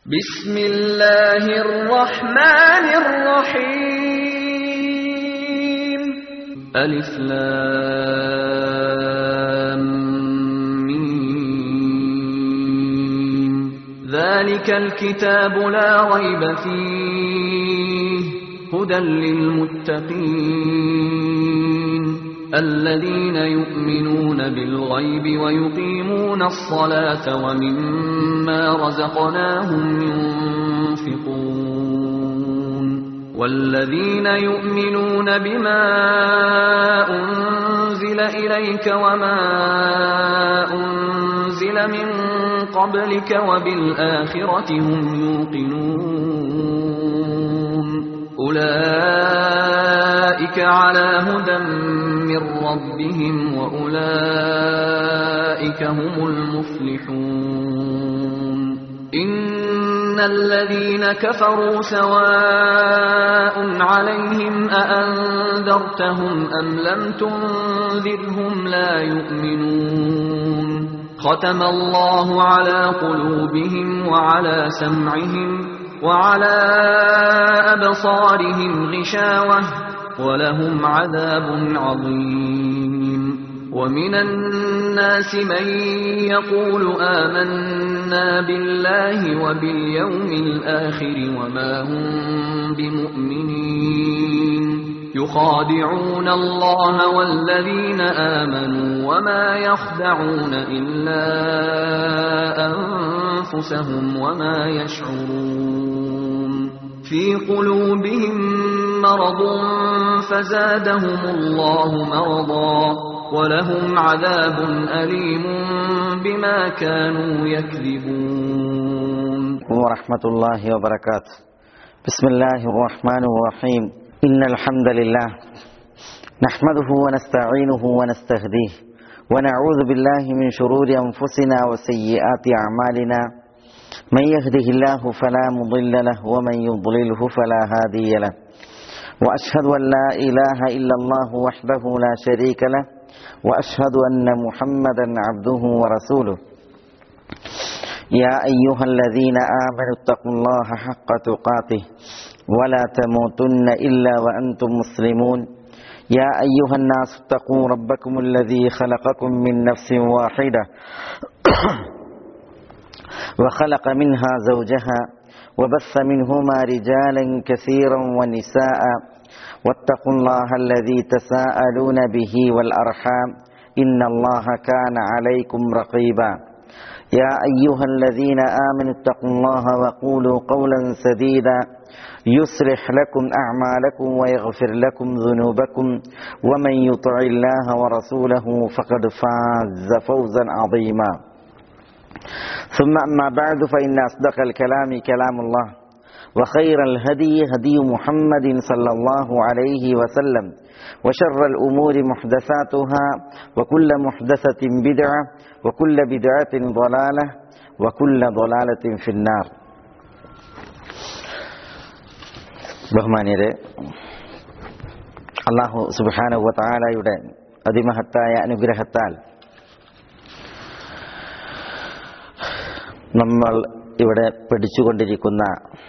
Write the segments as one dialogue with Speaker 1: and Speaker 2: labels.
Speaker 1: بسم الله الرحمن الرحيم ألف لام ميم ذلك الكتاب لا ريب فيه هدى للمتقين الذين يؤمنون بالغيب ويقيمون الصلاة ومما رزقناهم ينفقون والذين يؤمنون بما أنزل إليك وما أنزل من قبلك وبالآخرة هم يوقنون أولئك على هدى من ربهم وأولئك هم المفلحون إن الذين كفروا سواء عليهم أأنذرتهم أم لم تنذرهم لا يؤمنون ختم الله على قلوبهم وعلى سمعهم وعلى أبصارهم غشاوة ولهم عذاب عظيم ومن الناس من يقول آمنا بالله وباليوم الآخر وما هم بمؤمنين يخادعون الله والذين آمنوا وما يخدعون إلا أنفسهم وما يشعرون في قلوبهم مرض فزادهم الله مرضا ولهم عذاب أليم بما كانوا يكذبون
Speaker 2: ورحمة الله وبركاته بسم الله الرحمن الرحيم إن الحمد لله نحمده ونستعينه ونستهديه ونعوذ بالله من شرور أنفسنا وسيئات أعمالنا من يهده الله فلا مضل له ومن يضلله فلا هادي له وأشهد أن لا إله إلا الله وحده لا شريك له وأشهد أن محمدا عبده ورسوله يا أيها الذين آمنوا اتقوا الله حق تقاته ولا تموتن إلا وأنتم مسلمون يا أيها الناس اتقوا ربكم الذي خلقكم من نفس واحدة وخلق منها زوجها وبث منهما رجالا كثيرا ونساء واتقوا الله الذي تساءلون به والأرحام إن الله كان عليكم رقيبا يا أيها الذين آمنوا اتقوا الله وقولوا قولا سديدا يصلح لكم أعمالكم ويغفر لكم ذنوبكم ومن يطع الله ورسوله فقد فاز فوزا عظيما ثم أما بعد فإن أصدق الكلام كلام الله وخير الهدي هدي محمد صلى الله عليه وسلم وشر الأمور محدثاتها وكل محدثة بدعة وكل بدعة ضلالة وكل ضلالة في النار ബഹുമാന്യരെ അള്ളാഹു സുബാനുവ താലയുടെ അതിമഹത്തായ അനുഗ്രഹത്താൽ നമ്മൾ ഇവിടെ പഠിച്ചുകൊണ്ടിരിക്കുന്ന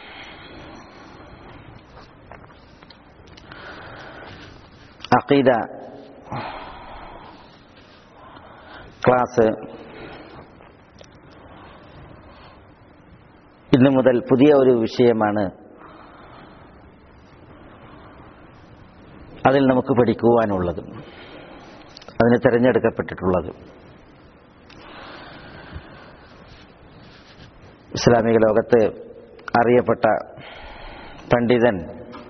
Speaker 2: അഖീദ ക്ലാസ് ഇന്നു മുതൽ പുതിയ ഒരു വിഷയമാണ് അതിൽ നമുക്ക് പഠിക്കുവാനുള്ളത് അതിന് തിരഞ്ഞെടുക്കപ്പെട്ടിട്ടുള്ളത് ഇസ്ലാമിക ലോകത്ത് അറിയപ്പെട്ട പണ്ഡിതൻ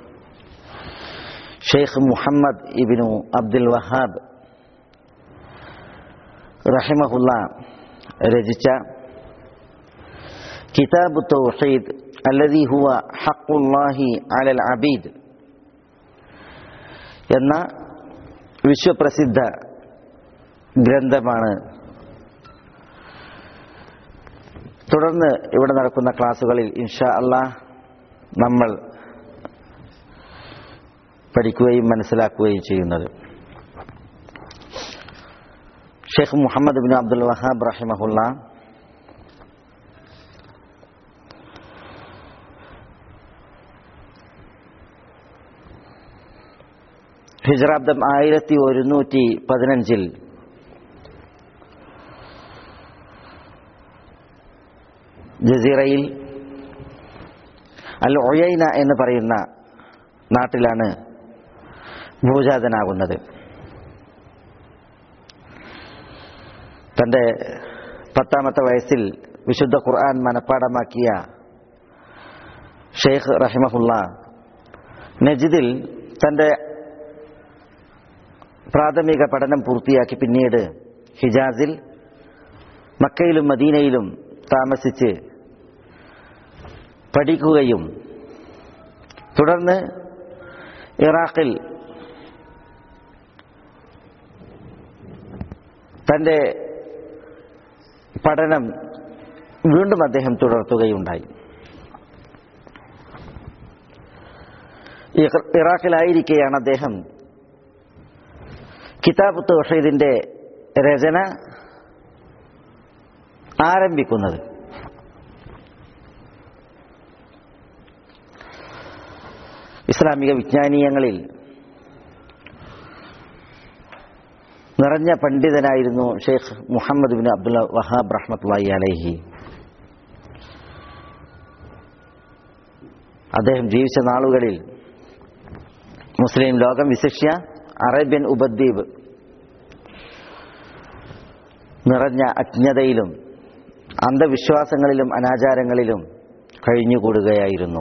Speaker 2: ഷെയ്ഖ് മുഹമ്മദ് ഇബിനു അബ്ദുൽ വഹാബ് റഹിമഹുല്ല രചിച്ച കിതാബ് തൗഹീദ് അല്ലദി ഹുവ ഹഖുല്ലാഹി അലൽ അബീദ് എന്ന വിശ്വപ്രസിദ്ധ ഗ്രന്ഥമാണ് തുടർന്ന് ഇവിടെ നടക്കുന്ന ക്ലാസ്സുകളിൽ ഇൻഷാ അള്ളാഹ് നമ്മൾ പഠിക്കുകയും മനസ്സിലാക്കുകയും ചെയ്യുന്നത് Sheikh Muhammad bin Abdul Wahhab റഹിമഹുല്ല ഹിജറാബ്ദം ആയിരത്തി ഒരുന്നൂറ്റി പതിനഞ്ചിൽ ജസീറയിൽ അൽ ഒയൈന എന്ന് പറയുന്ന നാട്ടിലാണ് ഭൂജാതനാകുന്നത് തൻ്റെ പത്താമത്തെ വയസ്സിൽ വിശുദ്ധ ഖുർആൻ മനഃപ്പാടമാക്കിയ ഷെയ്ഖ് റഹിമഹുല്ല നജിദിൽ തൻ്റെ പ്രാഥമിക പഠനം പൂർത്തിയാക്കി പിന്നീട് ഹിജാസിൽ മക്കയിലും മദീനയിലും താമസിച്ച് പഠിക്കുകയും തുടർന്ന് ഇറാഖിൽ തൻ്റെ പഠനം വീണ്ടും അദ്ദേഹം തുടർത്തുകയുണ്ടായി ഇറാഖിലായിരിക്കെയാണ് അദ്ദേഹം കിതാബ് തൗഹീദിന്റെ രചന ആരംഭിക്കുന്നത് ഇസ്ലാമിക വിജ്ഞാനീയങ്ങളിൽ നിറഞ്ഞ പണ്ഡിതനായിരുന്നു Sheikh Muhammad bin Abdullah Wahhab റഹ്മത്തുള്ളി അലൈഹി അദ്ദേഹം ജീവിച്ച നാളുകളിൽ മുസ്ലിം ലോകം വിശിഷ്യ അറേബ്യൻ ഉപദ്വീപ് നിറഞ്ഞ അജ്ഞതയിലും അന്ധവിശ്വാസങ്ങളിലും അനാചാരങ്ങളിലും കഴിഞ്ഞുകൂടുകയായിരുന്നു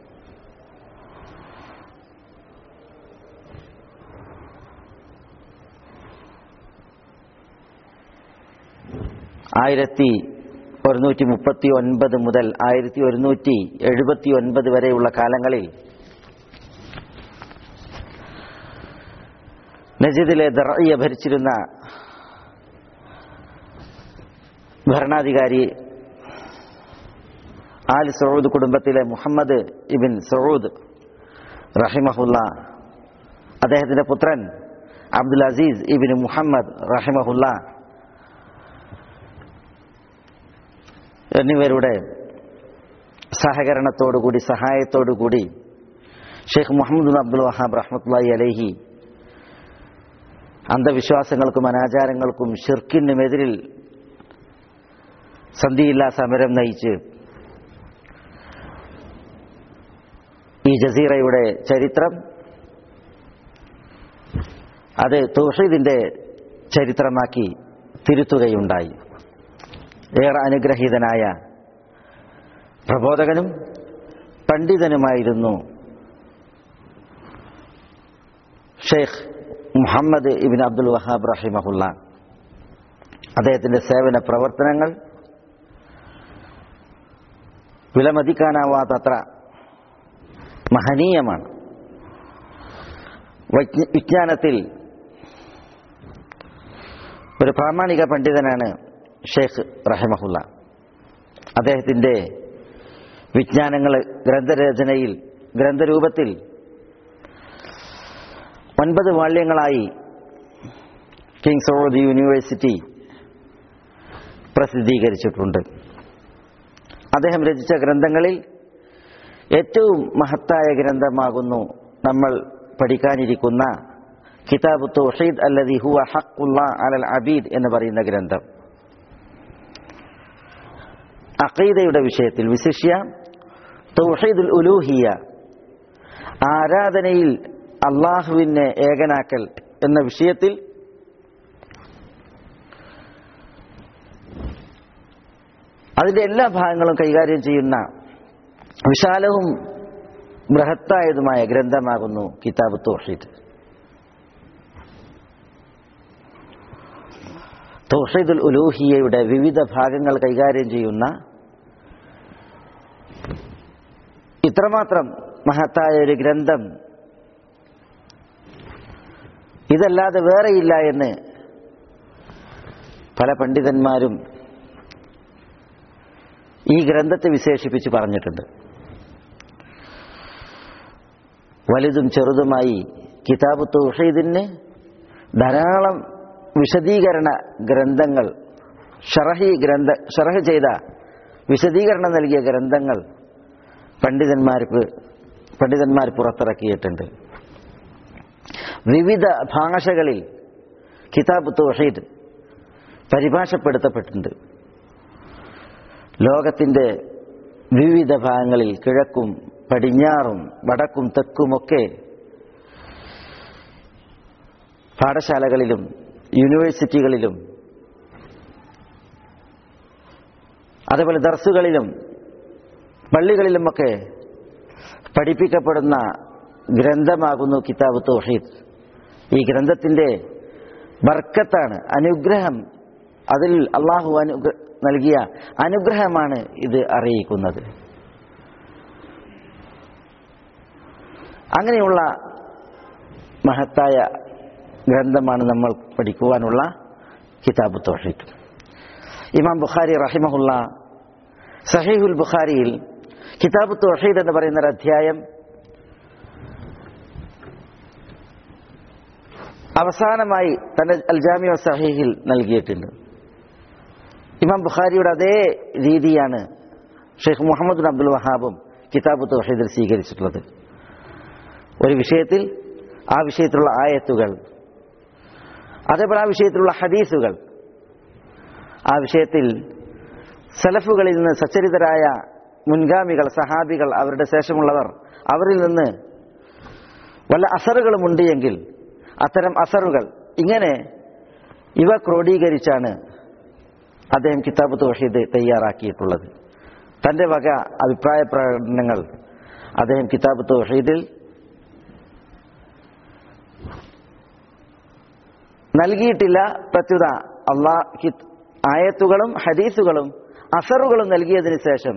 Speaker 2: ആയിരത്തി ഒരുന്നൂറ്റി മുപ്പത്തി ഒൻപത് മുതൽ ആയിരത്തി ഒരുന്നൂറ്റി എഴുപത്തി ഒൻപത് വരെയുള്ള കാലങ്ങളിൽ നജീദിലെ ദറയ്യ ഭരിച്ചിരുന്ന ഭരണാധികാരി ആൽ സൗദ് കുടുംബത്തിലെ മുഹമ്മദ് ഇബിൻ സൗദ് റഹിമഹുല്ല അദ്ദേഹത്തിന്റെ പുത്രൻ അബ്ദുൽ അസീസ് ഇബിൻ മുഹമ്മദ് റഹിമഹുല്ല എന്നിവരുടെ സഹകരണത്തോടുകൂടി സഹായത്തോടുകൂടി ഷെയ്ഖ് മുഹമ്മദ് അബ്ദുൽ വഹാബ് റഹ്മത്തുള്ളി അലഹി അന്ധവിശ്വാസങ്ങൾക്കും അനാചാരങ്ങൾക്കും ഷിർക്കിനുമെതിരിൽ സന്ധിയില്ലാ സമരം നയിച്ച് ഈ ജസീറയുടെ ചരിത്രം അത് തൗഹീദിന്റെ ചരിത്രമാക്കി തിരുത്തുകയുണ്ടായി ഏറെ അനുഗ്രഹീതനായ പ്രബോധകനും പണ്ഡിതനുമായിരുന്നു ഷെയ്ഖ് മുഹമ്മദ് ഇബിൻ അബ്ദുൽ വഹാബ് റഹിമഹുല്ല അദ്ദേഹത്തിന്റെ സേവന പ്രവർത്തനങ്ങൾ വിലമതിക്കാനാവാത്തത്ര മഹനീയമാണ് വിജ്ഞാനത്തിൽ ഒരു പ്രാമാണിക പണ്ഡിതനാണ് ഷെയ്ഖ് റഹിമഹുല്ല അദ്ദേഹത്തിന്റെ വിജ്ഞാനങ്ങൾ ഗ്രന്ഥരചനയിൽ ഗ്രന്ഥരൂപത്തിൽ ഒൻപത് വാള്യങ്ങളായി കിങ് സൗദ് യൂണിവേഴ്സിറ്റി പ്രസിദ്ധീകരിച്ചിട്ടുണ്ട് അദ്ദേഹം രചിച്ച ഗ്രന്ഥങ്ങളിൽ ഏറ്റവും മഹത്തായ ഗ്രന്ഥമാകുന്നു നമ്മൾ പഠിക്കാനിരിക്കുന്ന കിതാബ് തൗഹീദ് അല്ലദി ഹുവ ഹഖുല്ല അലൽ അബീദ് എന്ന് പറയുന്ന ഗ്രന്ഥം അഖീദയുടെ വിഷയത്തിൽ വിശിഷ്യ തൗഹീദുൽ ഉലൂഹിയ ആരാധനയിൽ അള്ളാഹുവിനെ ഏകനാക്കൽ എന്ന വിഷയത്തിൽ അതിന്റെ എല്ലാ ഭാഗങ്ങളും കൈകാര്യം ചെയ്യുന്ന വിശാലവും ബൃഹത്തായതുമായ ഗ്രന്ഥമാകുന്നു കിതാബ് തൗഹീദ് തൗഹീദുൽ ഉലൂഹിയയുടെ വിവിധ ഭാഗങ്ങൾ കൈകാര്യം ചെയ്യുന്ന ഇത്രമാത്രം മഹത്തായ ഒരു ഗ്രന്ഥം ഇതല്ലാതെ വേറെയില്ല എന്ന് പല പണ്ഡിതന്മാരും ഈ ഗ്രന്ഥത്തെ വിശേഷിപ്പിച്ച് പറഞ്ഞിട്ടുണ്ട് വലുതും ചെറുതുമായി കിതാബ് തൗഹീദിന് ധാരാളം വിശദീകരണ ഗ്രന്ഥങ്ങൾ ഷറഹി ഗ്രന്ഥ ഷറഹ് ചെയ്ത വിശദീകരണം നൽകിയ ഗ്രന്ഥങ്ങൾ പണ്ഡിതന്മാർക്ക് പണ്ഡിതന്മാർ പുറത്തിറക്കിയിട്ടുണ്ട് വിവിധ ഭാഷകളിൽ കിതാബ് തൗഹീദ് പരിഭാഷപ്പെടുത്തപ്പെട്ടിട്ടുണ്ട് ലോകത്തിൻ്റെ വിവിധ ഭാഗങ്ങളിൽ കിഴക്കും പടിഞ്ഞാറും വടക്കും തെക്കുമൊക്കെ പാഠശാലകളിലും യൂണിവേഴ്സിറ്റികളിലും അതേപോലെ ദർസുകളിലും പള്ളികളിലുമൊക്കെ പഠിപ്പിക്കപ്പെടുന്ന ഗ്രന്ഥമാകുന്നു കിതാബ് തൗഹീദ് ഈ ഗ്രന്ഥത്തിന്റെ ബർക്കത്താണ് അനുഗ്രഹം അതിൽ അള്ളാഹു അനുഗ്ര നൽകിയ അനുഗ്രഹമാണ് ഇത് അറിയിക്കുന്നത് അങ്ങനെയുള്ള മഹത്തായ ഗ്രന്ഥമാണ് നമ്മൾ പഠിക്കുവാനുള്ള കിതാബ് തൗഹീദ് ഇമാം ബുഖാരി റഹിമഹുല്ല സഹീഹുൽ ബുഖാരിയിൽ കിതാബ് തൗഹീദ് എന്ന് പറയുന്ന ഒരു അധ്യായം അവസാനമായി തന്റെ അൽജാമിയ സഹീഹിൽ നൽകിയിട്ടുണ്ട് ഇമാം ബുഖാരിയുടെ അതേ രീതിയാണ് ഷെയ്ഖ് മുഹമ്മദ് ബിൻ അബ്ദുൽ വഹാബും കിതാബ് തൗഹീദിൽ സ്വീകരിച്ചിട്ടുള്ളത് ഒരു വിഷയത്തിൽ ആ വിഷയത്തിലുള്ള ആയത്തുകൾ അതേപോലെ ആ വിഷയത്തിലുള്ള ഹദീസുകൾ ആ വിഷയത്തിൽ സലഫുകളിൽ നിന്ന് സച്ചരിതരായ മുൻഗാമികൾ സഹാബികൾ അവരുടെ ശേഷമുള്ളവർ അവരിൽ നിന്ന് വല്ല അസറുകളുമുണ്ട് എങ്കിൽ അത്തരം അസറുകൾ ഇങ്ങനെ ഇവ ക്രോഡീകരിച്ചാണ് അദ്ദേഹം കിതാബ് തോഷീദ് തയ്യാറാക്കിയിട്ടുള്ളത് തന്റെ വക അഭിപ്രായ പ്രകടനങ്ങൾ അദ്ദേഹം കിതാബ് തോഷീദിൽ നൽകിയിട്ടില്ല പ്രത്യുത അള്ളാ ആയത്തുകളും ഹദീസുകളും അസറുകളും നൽകിയതിനു ശേഷം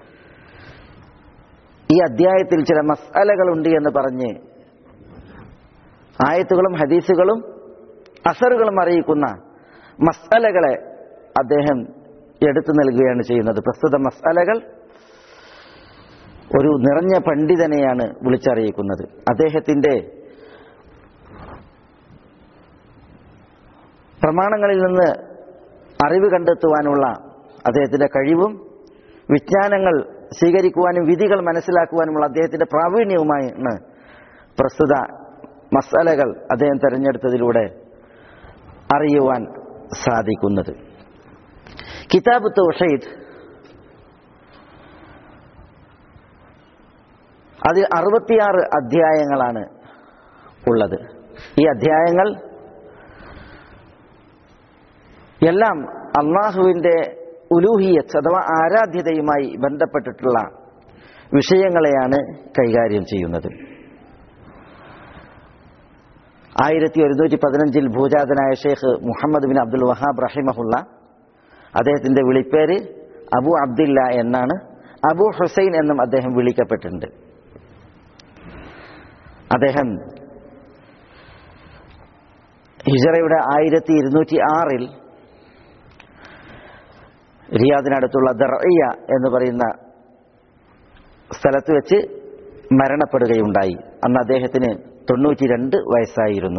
Speaker 2: ഈ അധ്യായത്തിൽ ചില മസാലകളുണ്ട് എന്ന് പറഞ്ഞ് ആയത്തുകളും ഹദീസുകളും അസറുകളും അറിയിക്കുന്ന മസാലകളെ അദ്ദേഹം എടുത്തു നൽകുകയാണ് ചെയ്യുന്നത് പ്രസ്തുത മസാലകൾ ഒരു നിറഞ്ഞ പണ്ഡിതനെയാണ് വിളിച്ചറിയിക്കുന്നത് അദ്ദേഹത്തിന്റെ പ്രമാണങ്ങളിൽ നിന്ന് അറിവ് കണ്ടെത്തുവാനുള്ള അദ്ദേഹത്തിന്റെ കഴിവും വിജ്ഞാനങ്ങൾ സ്വീകരിക്കുവാനും വിധികൾ മനസ്സിലാക്കുവാനുമുള്ള അദ്ദേഹത്തിന്റെ പ്രാവീണ്യവുമാണ് പ്രസ്തുത മസാലകൾ അദ്ദേഹം തെരഞ്ഞെടുത്തതിലൂടെ അറിയുവാൻ സാധിക്കുന്നത് കിതാബ് തൗഹീദ് അതിൽ അറുപത്തിയാറ് അധ്യായങ്ങളാണ് ഉള്ളത് ഈ അധ്യായങ്ങൾ എല്ലാം അള്ളാഹുവിന്റെ ഉലൂഹിയത്ത് അഥവാ ആരാധ്യതയുമായി ബന്ധപ്പെട്ടിട്ടുള്ള വിഷയങ്ങളെയാണ് കൈകാര്യം ചെയ്യുന്നത് ആയിരത്തി ഒരുന്നൂറ്റി പതിനഞ്ചിൽ ഭൂജാതനായ Sheikh Muhammad bin Abdul Wahhab റഹിമഹുല്ല അദ്ദേഹത്തിന്റെ വിളിപ്പേര് അബു അബ്ദില്ല എന്നാണ് അബു ഹുസൈൻ എന്നും അദ്ദേഹം വിളിക്കപ്പെട്ടിട്ടുണ്ട് അദ്ദേഹം ഹിജറയുടെ ആയിരത്തി ഇരുന്നൂറ്റി ആറിൽ റിയാദിനടുത്തുള്ള ദർഇയ എന്ന് പറയുന്ന സ്ഥലത്ത് വെച്ച് മരണപ്പെടുകയുണ്ടായി അന്ന് അദ്ദേഹത്തിന് തൊണ്ണൂറ്റി രണ്ട് വയസ്സായിരുന്നു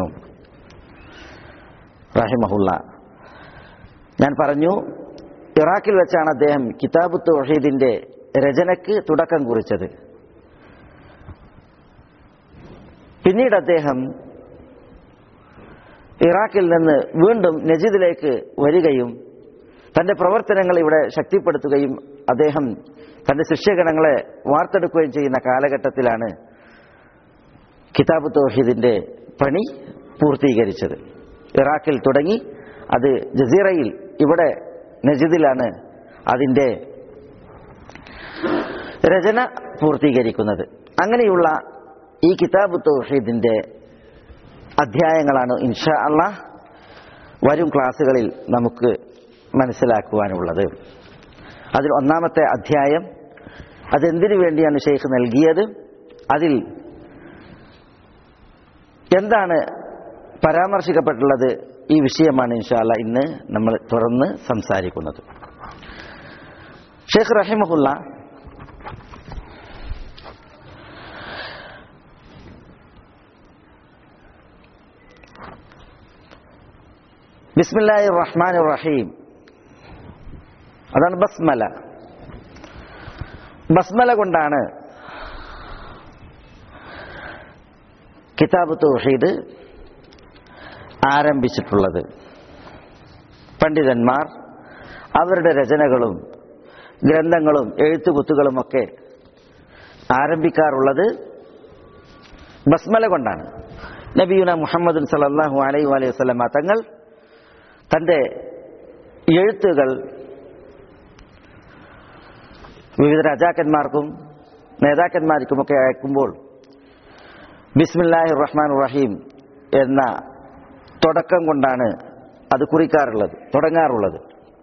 Speaker 2: റഹിമഹുല്ല ഞാൻ പറഞ്ഞു ഇറാഖിൽ വെച്ചാണ് അദ്ദേഹം കിതാബ് തൗഹീദിന്റെ രചനയ്ക്ക് തുടക്കം കുറിച്ചത് പിന്നീട് അദ്ദേഹം ഇറാഖിൽ നിന്ന് വീണ്ടും നജിദിലേക്ക് വരികയും തന്റെ പ്രവർത്തനങ്ങൾ ഇവിടെ ശക്തിപ്പെടുത്തുകയും അദ്ദേഹം തന്റെ ശിഷ്യഗണങ്ങളെ വാർത്തെടുക്കുകയും ചെയ്യുന്ന കാലഘട്ടത്തിലാണ് കിതാബ് തൗഹീദിന്റെ പണി പൂർത്തീകരിച്ചത് ഇറാഖിൽ തുടങ്ങി അത് ജസീറയിൽ ഇവിടെ നജിദിലാണ് അതിന്റെ രചന പൂർത്തീകരിക്കുന്നത് അങ്ങനെയുള്ള ഈ കിതാബ് തൗഹീദിന്റെ അധ്യായങ്ങളാണ് ഇൻഷാ അള്ളാഹ് വരും ക്ലാസ്സുകളിൽ നമുക്ക് മനസ്സിലാക്കുവാനുള്ളത് അതിൽ ഒന്നാമത്തെ അധ്യായം അതെന്തിനു വേണ്ടിയാണ് ഷെയ്ഖ് നൽകിയത് അതിൽ എന്താണ് പരാമർശിക്കപ്പെട്ടുള്ളത് ഈ വിഷയമാണ് ഇൻഷാല്ല ഇന്ന് നമ്മൾ തുറന്ന് സംസാരിക്കുന്നത് ഷെയ്ഖ് റഹിമഹുല്ല ബിസ്മില്ലാഹി റഹ്മാൻ റഹീം അതാണ് ബസ്മല ബസ്മല കൊണ്ടാണ് കിതാബ് തൗഹീദ് ആരംഭിച്ചിട്ടുള്ളത് പണ്ഡിതന്മാർ അവരുടെ രചനകളും ഗ്രന്ഥങ്ങളും എഴുത്തുകുത്തുകളുമൊക്കെ ആരംഭിക്കാറുള്ളത് ബസ്മല കൊണ്ടാണ് നബിയുന മുഹമ്മദ് സലല്ലാഹു അലൈ അലൈഹി വസ്ലമ തങ്ങൾ തൻ്റെ എഴുത്തുകൾ വിവിധ രാജാക്കന്മാർക്കും നേതാക്കന്മാർക്കുമൊക്കെ അയക്കുമ്പോൾ ബിസ്മില്ലാഹി റഹ്മാൻ റഹീം എന്ന തുടക്കം കൊണ്ടാണ് അത് കുറിക്കാറുള്ളത് തുടങ്ങാറുള്ളത്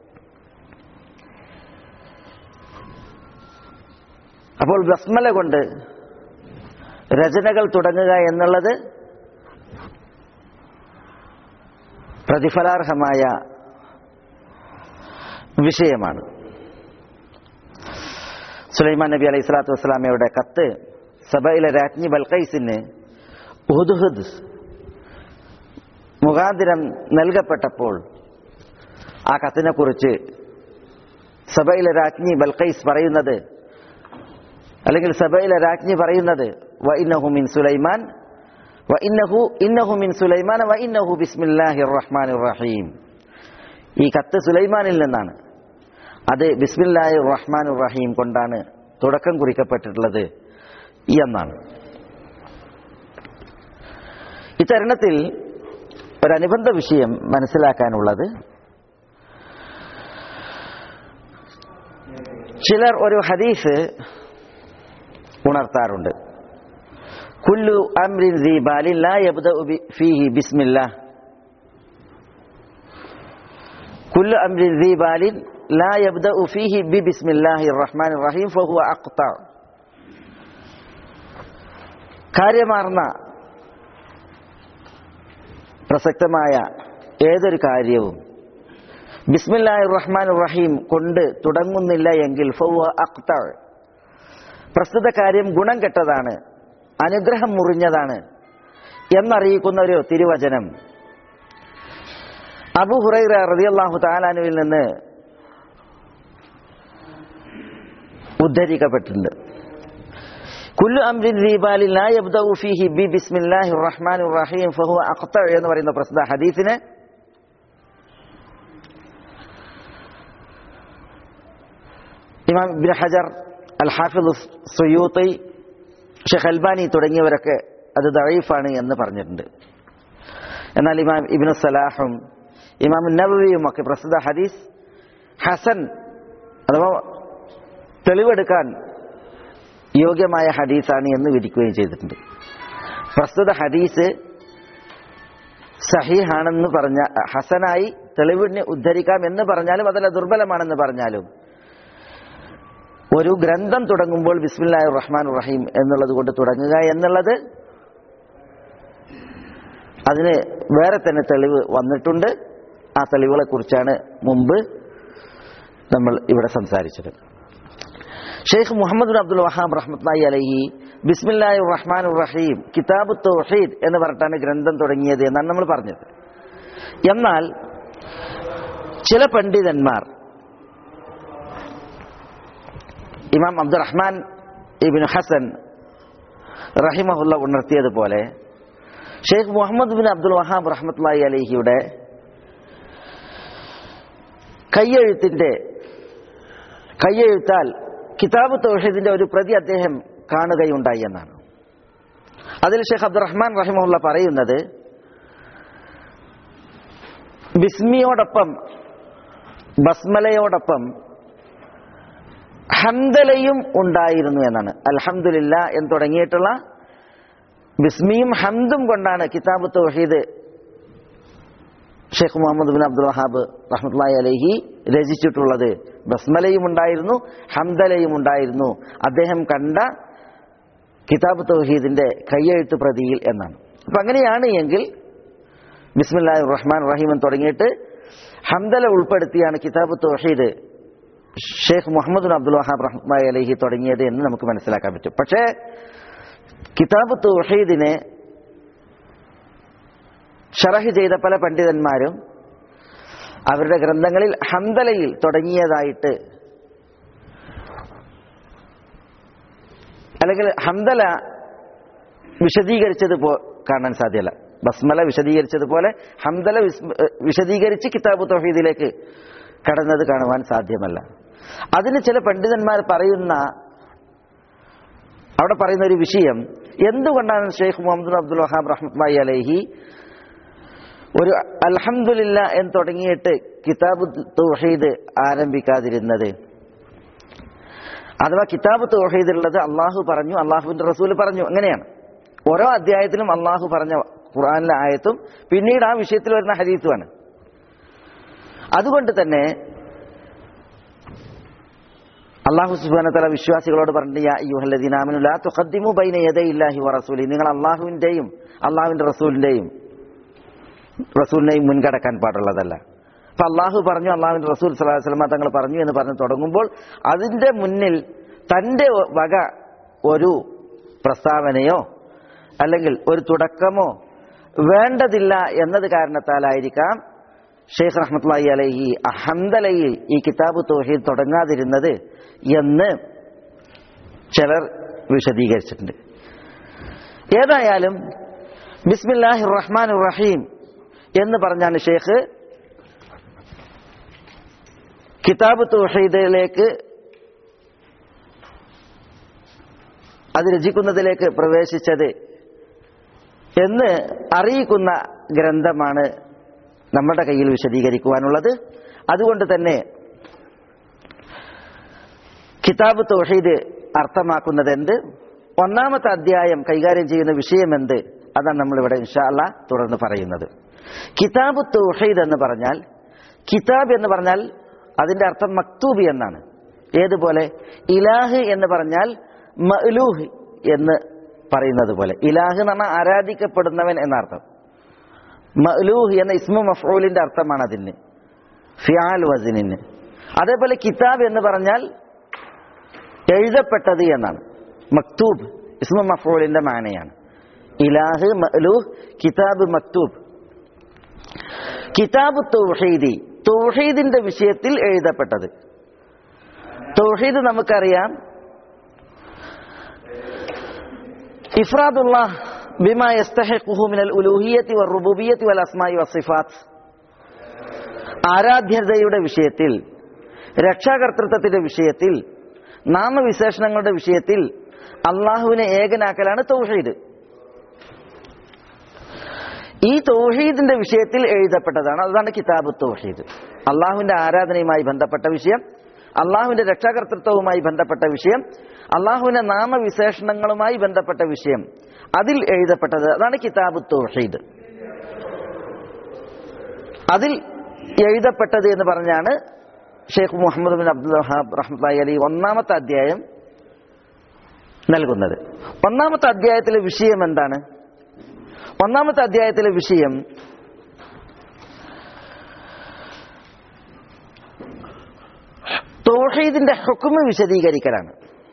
Speaker 2: അപ്പോൾ ബസ്മല കൊണ്ട് രചനകൾ തുടങ്ങുക എന്നുള്ളത് പ്രതിഫലാർഹമായ വിഷയമാണ് സുലൈമാൻ നബി അലൈഹി സ്വലാത്തു വസ്സലാമയുടെ കത്ത് സഭയിലെ രാജ്ഞി ബൽക്കൈസിന് ഉഹുദുഹുദ് മുഖാന്തിരം നൽകപ്പെട്ടപ്പോൾ ആ കത്തിനെക്കുറിച്ച് സഭയിലെ രാജ്ഞി ബൽക്കൈസ് പറയുന്നത് അല്ലെങ്കിൽ സഭയിലെ രാജ്ഞി പറയുന്നത് വ ഇന്നഹു മിൻ സുലൈമാൻ വ ഇന്നഹു ഇന്നഹു മിൻ സുലൈമാൻ വ ഇന്നഹു ബിസ്മില്ലാഹിർ റഹ്മാനിർ റഹീം ഈ കത്ത് സുലൈമാനിൽ നിന്നാണ് അത് ബിസ്മില്ലാഹി റഹ്മാനുർ റഹീം കൊണ്ടാണ് തുടക്കം കുറിക്കപ്പെട്ടിട്ടുള്ളത് എന്നാണ് ഇത്തരുണത്തിൽ ഒരനുബന്ധ വിഷയം മനസ്സിലാക്കാനുള്ളത് ചിലർ ഒരു ഹദീസ് ഉണർത്താറുണ്ട് കുല്ലു അംരിൻ ദീ ബാലിൻ ലാ യബ്ദഉ ബി- ഫീഹി ബിസ്മില്ലാ കുല്ലു അംരിൻ ദീ ബാലിൻ ലാ യബ്ദഉ ഫീഹി ബി ബിസ്മില്ലാഹിർ റഹ്മാനിർ റഹീം ഫഹുവ അഖ്ത കാര്യമാർന്ന പ്രസക്തമായ ഏതൊരു കാര്യവും ബിസ്മില്ലാഹിർ റഹ്മാനിർ റഹീം കൊണ്ട് തുടങ്ങുന്നില്ല എങ്കിൽ ഫഹുവ അഖ്ത പ്രസ്തുത കാര്യം ഗുണം കെട്ടതാണ് അനുഗ്രഹം മുറിഞ്ഞതാണ് എന്നറിയിക്കുന്ന ഒരു തിരുവചനം അബു ഹുറൈറ റളിയല്ലാഹു താലാനുവിൽ നിന്ന് ഉദ്ധരിക്കപ്പെട്ടിട്ടുണ്ട് കുല്ലു അംരിൻ ദീപാലിൽ ലാ യബ്ദഉ ഫീഹി ബി ബിസ്മില്ലാഹിർ റഹ്മാനിർ റഹീം ഫഹുവ അഖ്ത എന്ന് പറയുന്ന പ്രസ്തുത ഹദീസിനെ Imam Ibn Hajar al Hafiz Suyuti Sheikh Albani തുടങ്ങിയവരൊക്കെ അത് ദഴീഫാണ് എന്ന് പറഞ്ഞിട്ടുണ്ട് എന്നാൽ ഇമാം ഇബ്നു സലാഹും ഇമാം നബവിയും ഒക്കെ പ്രസ്തുത ഹദീസ് ഹസൻ അഥവാ തെളിവെടുക്കാൻ യോഗ്യമായ ഹദീസാണ് എന്ന് വിധിക്കുകയും ചെയ്തിട്ടുണ്ട് പ്രസ്തുത ഹദീസ് സഹീഹാണെന്ന് പറഞ്ഞ ഹസനായി തെളിവിന് ഉദ്ധരിക്കാം എന്ന് പറഞ്ഞാലും അതല്ല ദുർബലമാണെന്ന് പറഞ്ഞാലും ഒരു ഗ്രന്ഥം തുടങ്ങുമ്പോൾ ബിസ്മില്ലാഹി റഹ്മാൻ റഹീം എന്നുള്ളത് കൊണ്ട് തുടങ്ങുക എന്നുള്ളത് അതിന് വേറെ തന്നെ തെളിവ് വന്നിട്ടുണ്ട് ആ തെളിവുകളെ കുറിച്ചാണ് മുമ്പ് നമ്മൾ ഇവിടെ സംസാരിച്ചത് Sheikh Muhammad bin Abdul Wahhab റഹ്മത്ലായി അലഹി ബിസ്മില്ലാഹി റഹ്മാൻ റഹീം കിതാബ് തൗഹീദ് എന്ന് പറഞ്ഞിട്ടാണ് ഗ്രന്ഥം തുടങ്ങിയത് എന്നാണ് നമ്മൾ പറഞ്ഞത് എന്നാൽ ചില പണ്ഡിതന്മാർ ഇമാം അബ്ദുറഹ്മാൻ ഇബിൻ ഹസൻ റഹിമഹുല്ല ഉണർത്തിയതുപോലെ Sheikh Muhammad bin Abdul Wahhab റഹ്മത്ലായി അലഹിയുടെ കയ്യെഴുത്തിന്റെ കയ്യെഴുത്താൽ കിതാബ് തൗഹീദിന്റെ ഒരു പ്രതി അദ്ദേഹം കാണുകയുണ്ടായി എന്നാണ് അതിൽ ഷെയ്ഖ് അബ്ദുറഹ്മാൻ റഹിമുള്ള പറയുന്നത് ബിസ്മിയോടൊപ്പം ബസ്മലയോടൊപ്പം ഹംദലയും ഉണ്ടായിരുന്നു എന്നാണ് അൽഹംദുലില്ല എന്ന് തുടങ്ങിയിട്ടുള്ള ബിസ്മിയും ഹംദും കൊണ്ടാണ് Kitab Tawhid Sheikh Muhammad bin Abdul Wahhab റഹ്മത്തുള്ളാഹി അലൈഹി രചിച്ചിട്ടുള്ളത് ബസ്മലയും ഉണ്ടായിരുന്നു ഹംദലയും ഉണ്ടായിരുന്നു അദ്ദേഹം കണ്ട കിതാബ് തൗഹീദിന്റെ കയ്യെഴുത്ത് പ്രതിയിൽ എന്നാണ് അപ്പൊ അങ്ങനെയാണ് എങ്കിൽ ബിസ്മില്ലാഹി റഹ്മാൻ റഹീം എന്ന് തുടങ്ങിയിട്ട് ഹംദല ഉൾപ്പെടുത്തിയാണ് Kitab Tawhid Sheikh Muhammad bin Abdul Wahhab റഹ്മത്തുള്ളാഹി അലൈഹി തുടങ്ങിയത് എന്ന് നമുക്ക് മനസ്സിലാക്കാൻ പറ്റും പക്ഷേ കിതാബ് തൗഹീദിനെ ഷറഹ് ചെയ്ത പല പണ്ഡിതന്മാരും അവരുടെ ഗ്രന്ഥങ്ങളിൽ ഹംദലയിൽ തുടങ്ങിയതായിട്ട് അല്ലെങ്കിൽ ഹംദല വിശദീകരിച്ചത് പോ കാണാൻ സാധ്യമല്ല ബസ്മല വിശദീകരിച്ചതുപോലെ ഹംദല വിസ്- ഏഹ് വിശദീകരിച്ച് കിതാബ് തൗഹീദിലേക്ക് കടന്നത് കാണുവാൻ സാധ്യമല്ല അതിന് ചില പണ്ഡിതന്മാർ പറയുന്ന അവിടെ പറയുന്ന ഒരു വിഷയം എന്തുകൊണ്ടാണ് ഷെയ്ഖ് മുഹമ്മദ് അബ്ദുൽ വഹാബ് റഹ്മത്തുള്ളാഹി അലൈഹി ഒരു അൽഹംദുലില്ല എന്ന് തുടങ്ങിയിട്ട് കിതാബ് തൗഹീദ് ആരംഭിക്കാതിരുന്നത് അഥവാ കിതാബ് തൗഹീദുള്ളത് അള്ളാഹു പറഞ്ഞു അള്ളാഹുവിന്റെ റസൂൽ പറഞ്ഞു അങ്ങനെയാണ് ഓരോ അധ്യായത്തിലും അള്ളാഹു പറഞ്ഞ ഖുർആനിലെ ആയത്തും പിന്നീട് ആ വിഷയത്തിൽ വരുന്ന ഹദീസുമാണ് അതുകൊണ്ട് തന്നെ അള്ളാഹു സുബാന തല വിശ്വാസികളോട് പറഞ്ഞു യാ അയ്യുഹല്ലദീന ആമനു ലാ തുഖദ്ദിമു ബൈന യദൈല്ലാഹി വറസൂലി നിങ്ങൾ അള്ളാഹുവിന്റെയും അള്ളാഹുവിന്റെ റസൂലിന്റെയും റസൂലിനെയും മുൻകടക്കാൻ പാടുള്ളതല്ല അപ്പൊ അള്ളാഹു പറഞ്ഞു അള്ളാഹുവിന്റെ റസൂൽ സലാഹു വസ്ലമ തങ്ങൾ പറഞ്ഞു എന്ന് പറഞ്ഞ് തുടങ്ങുമ്പോൾ അതിന്റെ മുന്നിൽ തന്റെ വക ഒരു പ്രസ്താവനയോ അല്ലെങ്കിൽ ഒരു തുടക്കമോ വേണ്ടതില്ല എന്നത് കാരണത്താലായിരിക്കാം ഷെയ്ഖ് റഹ്മത്തുള്ളാഹി അലൈഹി അഹമ്മദലയിൽ ഈ കിതാബ് തൗഹീദ് തുടങ്ങാതിരുന്നത് എന്ന് ചിലർ വിശദീകരിച്ചിട്ടുണ്ട് ഏതായാലും ബിസ്മില്ലാഹി റഹ്മാൻ റഹീം എന്ന് പറഞ്ഞാണ് ഷെയ്ഖ് കിതാബ് തൗഹീദിലേക്ക് അത് രചിക്കുന്നതിലേക്ക് പ്രവേശിച്ചത് എന്ന് അറിയിക്കുന്ന ഗ്രന്ഥമാണ് നമ്മുടെ കയ്യിൽ വിശദീകരിക്കുവാനുള്ളത് അതുകൊണ്ട് തന്നെ കിതാബ് തൗഹീദ് അർത്ഥമാക്കുന്നത് എന്ത് ഒന്നാമത്തെ അധ്യായം കൈകാര്യം ചെയ്യുന്ന വിഷയം എന്ത് അതാണ് നമ്മളിവിടെ ഇൻഷാ അല്ലാ തുടർന്ന് പറയുന്നത് കിതാബ് തൗഹീദ് എന്ന് പറഞ്ഞാൽ കിതാബ് എന്ന് പറഞ്ഞാൽ അതിന്റെ അർത്ഥം മക്തൂബി എന്നാണ് ഏതുപോലെ ഇലാഹ് എന്ന് പറഞ്ഞാൽ മഅലൂഹ് എന്ന് പറയുന്നത് പോലെ ഇലാഹ് എന്ന് പറഞ്ഞാൽ ആരാധിക്കപ്പെടുന്നവൻ എന്നർത്ഥം മഅലൂഹ് എന്ന ഇസ്മു മഫ്ഊലിന്റെ അർത്ഥമാണ് അതിന് ഫിയാൽ വസിനിന് അതേപോലെ കിതാബ് എന്ന് പറഞ്ഞാൽ എഴുതപ്പെട്ടത് എന്നാണ് മക്തൂബ് ഇസ്മു മഫ്ഊലിന്റെ മാനയാണ് ഇലാഹ് മഅലൂഹ് കിതാബ് മക്തൂബ് കിതാബ് തൗഹീദി തൗഹീദിന്റെ വിഷയത്തിൽ എഴുതപ്പെട്ടത് തൗഹീദ് നമുക്കറിയാം ഇഫ്രാദുള്ള ബിമാ യസ്തഹിഖുഹു മിനൽ ഉലൂഹിയത്തി വറുബൂബിയത്തി വൽ അസ്മായി വസിഫാത്ത് ആരാധ്യതയുടെ വിഷയത്തിൽ രക്ഷാകർത്തൃത്വത്തിന്റെ വിഷയത്തിൽ നാമവിശേഷണങ്ങളുടെ വിഷയത്തിൽ അള്ളാഹുവിനെ ഏകനാക്കലാണ് തൗഹീദ് ഈ തൗഹീദിന്റെ വിഷയത്തിൽ എഴുതപ്പെട്ടതാണ് അതാണ് കിതാബ് തൗഹീദ് അള്ളാഹുവിന്റെ ആരാധനയുമായി ബന്ധപ്പെട്ട വിഷയം അള്ളാഹുവിന്റെ രക്ഷാകർത്തൃത്വവുമായി ബന്ധപ്പെട്ട വിഷയം അള്ളാഹുവിന്റെ നാമവിശേഷണങ്ങളുമായി ബന്ധപ്പെട്ട വിഷയം അതിൽ എഴുതപ്പെട്ടത് അതാണ് കിതാബ് തൗഹീദ് അതിൽ എഴുതപ്പെട്ടത് എന്ന് പറഞ്ഞാണ് Sheikh Muhammad bin Abdul Wahhab റഹ്മത്തായി അലി ഒന്നാമത്തെ അധ്യായം നൽകുന്നത് ഒന്നാമത്തെ അധ്യായത്തിലെ വിഷയം എന്താണ് ഒന്നാമത്തെ അധ്യായത്തിലെ വിഷയം തൗഹീദിന്റെ ഹുക്കുമ് വിശദീകരിക്കലാണ്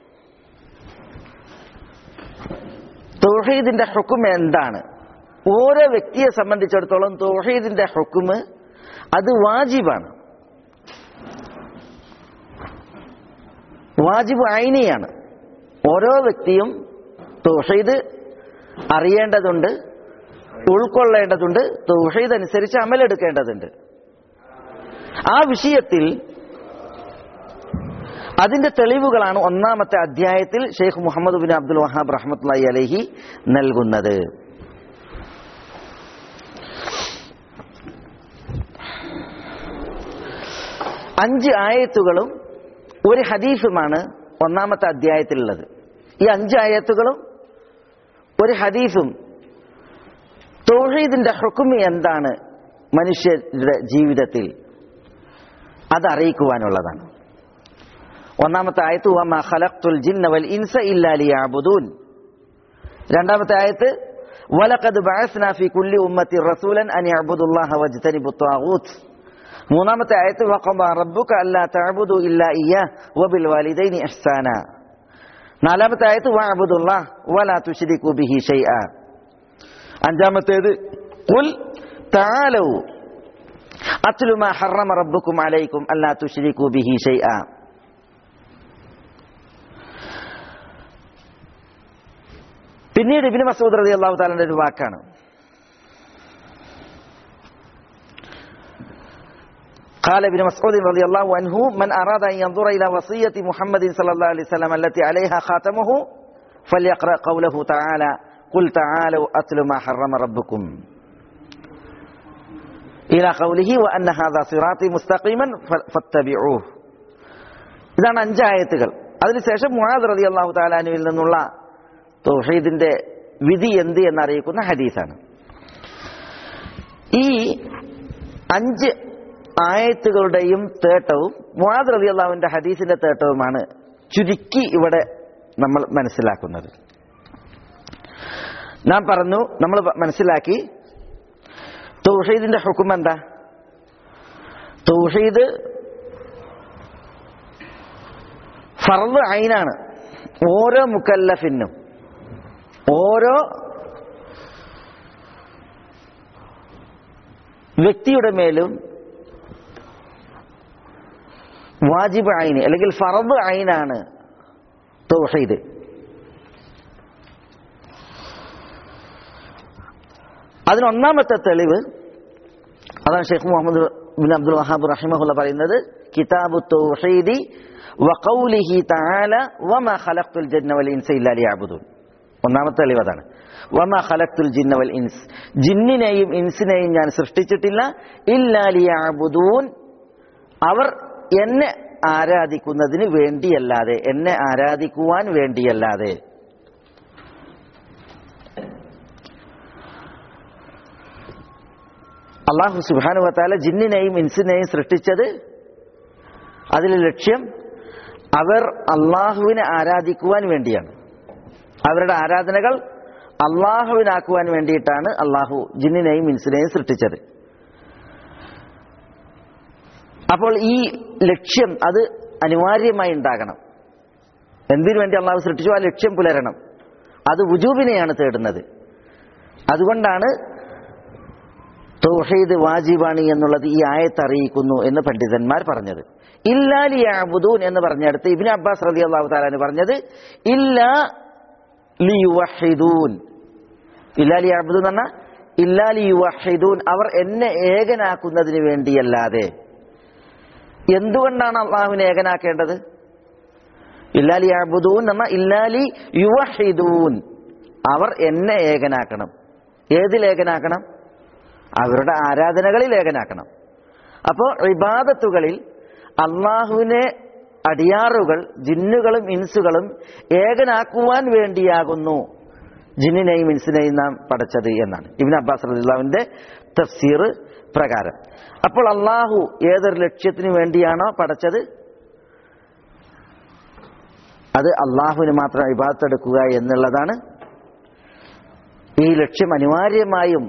Speaker 2: തൗഹീദിന്റെ ഹുക്കും എന്താണ് ഓരോ വ്യക്തിയെ സംബന്ധിച്ചിടത്തോളം തൗഹീദിന്റെ ഹുക്കുമ് അത് വാജിബാണ് വാജിബ് ഐനിയാണ് ഓരോ വ്യക്തിയും തൗഹീദ് അറിയേണ്ടതുണ്ട് ഉൾക്കൊള്ളേണ്ടതുണ്ട് തൗഹീദ് അനുസരിച്ച് അമലെടുക്കേണ്ടതുണ്ട് ആ വിഷയത്തിൽ അതിന്റെ തെളിവുകളാണ് ഒന്നാമത്തെ അധ്യായത്തിൽ Sheikh Muhammad bin Abdul Wahhab റഹ്മത്തുള്ളി അലഹി നൽകുന്നത് അഞ്ച് ആയത്തുകളും ഒരു ഹദീഫുമാണ് ഒന്നാമത്തെ അധ്യായത്തിലുള്ളത് ഈ അഞ്ച് ആയത്തുകളും ഒരു ഹദീഫും തൗഹീദിന്റെ ഹുക്കുമി എന്താണ് മനുഷ്യരുടെ ജീവിതത്തിൽ അത് അറിയിക്കുവാനുള്ളതാണ് ഒന്നാമത്തെ ആയത്ത് വമാ ഖലഖ്തുൽ ജിന്ന വൽ ഇൻസ ഇല്ലാ ലിയഅബുദൂൻ രണ്ടാമത്തെ ആയത്ത് വലഖദ് ബഅസ്നാ ഫീ കുല്ലി ഉമ്മത്തി റസൂലൻ അൻ യഅബുദുല്ലാഹ വജ്തനിബു ത്വാഗൂത്ത് മൂന്നാമത്തെ ആയത്ത് വഖബ റബ്ബുക അല്ലാ തഅബുദു ഇല്ലാ ഇയ്യാ വബിൽ വാലിദൈനി ഇഹ്സാന നാലാമത്തെ ആയത്ത് വഅബുദുല്ലാഹ് വലാ തുശ്രികു ബിഹി ഷൈആ അഞ്ചാമത്തേത് ഖുൽ തആലൂ അത്ലു മാ ഹറമ റബ്ബുക്കും അലൈക്കും അല്ലാ തുശ്രികു ബിഹി ഷൈആ പിന്നീട് ഇബിന് മസൂദ് റതി അള്ളാഹു താലന്റെ ഒരു വാക്കാണ് قال ابن مسعود رضي الله عنه من أراد أن ينظر إلى وصية محمد صلى الله عليه وسلم التي عليها خاتمه فليقرأ قوله تعالى قل تعالوا أتل ما حرم ربكم إلى قوله وأن هذا صراطي مستقيما فاتبعوه ഇതാണ് അഞ്ചായത്തുകൾ അതിനുശേഷം മുഹാദ് റതി അള്ളാഹു താലാനുവിൽ നിന്നുള്ള തൗഹീദിന്റെ വിധി എന്ത് എന്നറിയിക്കുന്ന ഹദീസാണ് ഈ അഞ്ച് ആയത്തുകളുടെയും തേട്ടവും മുഹാദ് റതി അള്ളാഹുവിന്റെ ഹദീസിന്റെ തേട്ടവുമാണ് ചുരുക്കി ഇവിടെ നമ്മൾ മനസ്സിലാക്കുന്നത് നാം പറഞ്ഞു നമ്മൾ മനസ്സിലാക്കി തൗഹീദിന്റെ ഹുക്കും എന്താ തൗഹീദ് ഫർദ് ഐനാണ് ഓരോ മുക്കല്ലഫിനും ഓരോ വ്യക്തിയുടെ മേലും വാജിബ് ഐന് അല്ലെങ്കിൽ ഫറദ് ഐനാണ് തൗഹീദ് അതിനൊന്നാമത്തെ തെളിവ് അതാണ് Sheikh Muhammad bin Abdul Wahhab റഹിമഹുല്ല പറയുന്നത് കിതാബു തൗഹീദി വഖൗലിഹി തആല വമാ ഖലഖ്തുൽ ജന്ന വൽ ഇൻസ ഇല്ലാ ലിയഅബുദൂൻ ഒന്നാമത്തെ തെളിവ് അതാണ് വമാ ഖലഖ്തുൽ ജിന്ന വൽ ഇൻസ് ജിന്നിനെയും ഇൻസിനെയും ഞാൻ സൃഷ്ടിച്ചിട്ടില്ല ഇല്ലാ ലിയഅബുദൂൻ അവർ എന്നെ ആരാധിക്കുന്നതിന് വേണ്ടിയല്ലാതെ എന്നെ ആരാധിക്കുവാൻ വേണ്ടിയല്ലാതെ അള്ളാഹു സുബാനുവത്താല ജിന്നിനെയും ഇൻസിനെയും സൃഷ്ടിച്ചത് അതിലെ ലക്ഷ്യം അവർ അള്ളാഹുവിനെ ആരാധിക്കുവാൻ വേണ്ടിയാണ് അവരുടെ ആരാധനകൾ അള്ളാഹുവിനാക്കുവാൻ വേണ്ടിയിട്ടാണ് അള്ളാഹു ജിന്നിനെയും ഇൻസിനെയും സൃഷ്ടിച്ചത് അപ്പോൾ ഈ ലക്ഷ്യം അത് അനിവാര്യമായി ഉണ്ടാകണം എന്തിനു വേണ്ടി അള്ളാഹു സൃഷ്ടിച്ചു ആ ലക്ഷ്യം പുലരണം അത് വുജൂബിനെയാണ് തേടുന്നത് അതുകൊണ്ടാണ് തൗഹീദ് വാജിബാണ് എന്നുള്ളത് ഈ ആയത്ത് അറിയിക്കുന്നു എന്ന് പണ്ഡിതന്മാർ പറഞ്ഞത് ഇല്ലാലി യാബുദൂൻ എന്ന് പറഞ്ഞെടുത്ത് ഇബിൻ അബ്ബാസ് റതി അള്ളാഹു താലാന് പറഞ്ഞത് ഇല്ലാ ലിയുവഹിദൂൻ ഇല്ലാലി യാബുദൂൻ എന്ന് പറഞ്ഞാൽ ഇല്ലാലി യുവഹിദൂൻ അവർ എന്നെ ഏകനാക്കുന്നതിന് വേണ്ടിയല്ലാതെ എന്തുകൊണ്ടാണ് അള്ളാഹുവിനെ ഏകനാക്കേണ്ടത് ഇല്ലാലി യാബുദൂൻ എന്ന ഇല്ലാലി യുവഹിദൂൻ അവർ എന്നെ ഏകനാക്കണം ഏതിൽ ഏകനാക്കണം അവരുടെ ആരാധനകളിൽ ഏകനാക്കണം അപ്പോൾ ഇബാദത്തുകളിൽ അള്ളാഹുവിനെ അടിയാറുകൾ ജിന്നുകളും ഇൻസുകളും ഏകനാക്കുവാൻ വേണ്ടിയാകുന്നു ജിന്നിനെയും ഇൻസിനെയും നാം പഠിച്ചത് എന്നാണ് ഇബിൻ അബ്ബാസ് റദിള്ളാവിന്റെ തഫ്സീർ പ്രകാരം അപ്പോൾ അള്ളാഹു ഏതൊരു ലക്ഷ്യത്തിന് വേണ്ടിയാണോ പഠിച്ചത് അത് അള്ളാഹുവിന് മാത്രം ഇബാദത്തെടുക്കുക എന്നുള്ളതാണ് ഈ ലക്ഷ്യം അനിവാര്യമായും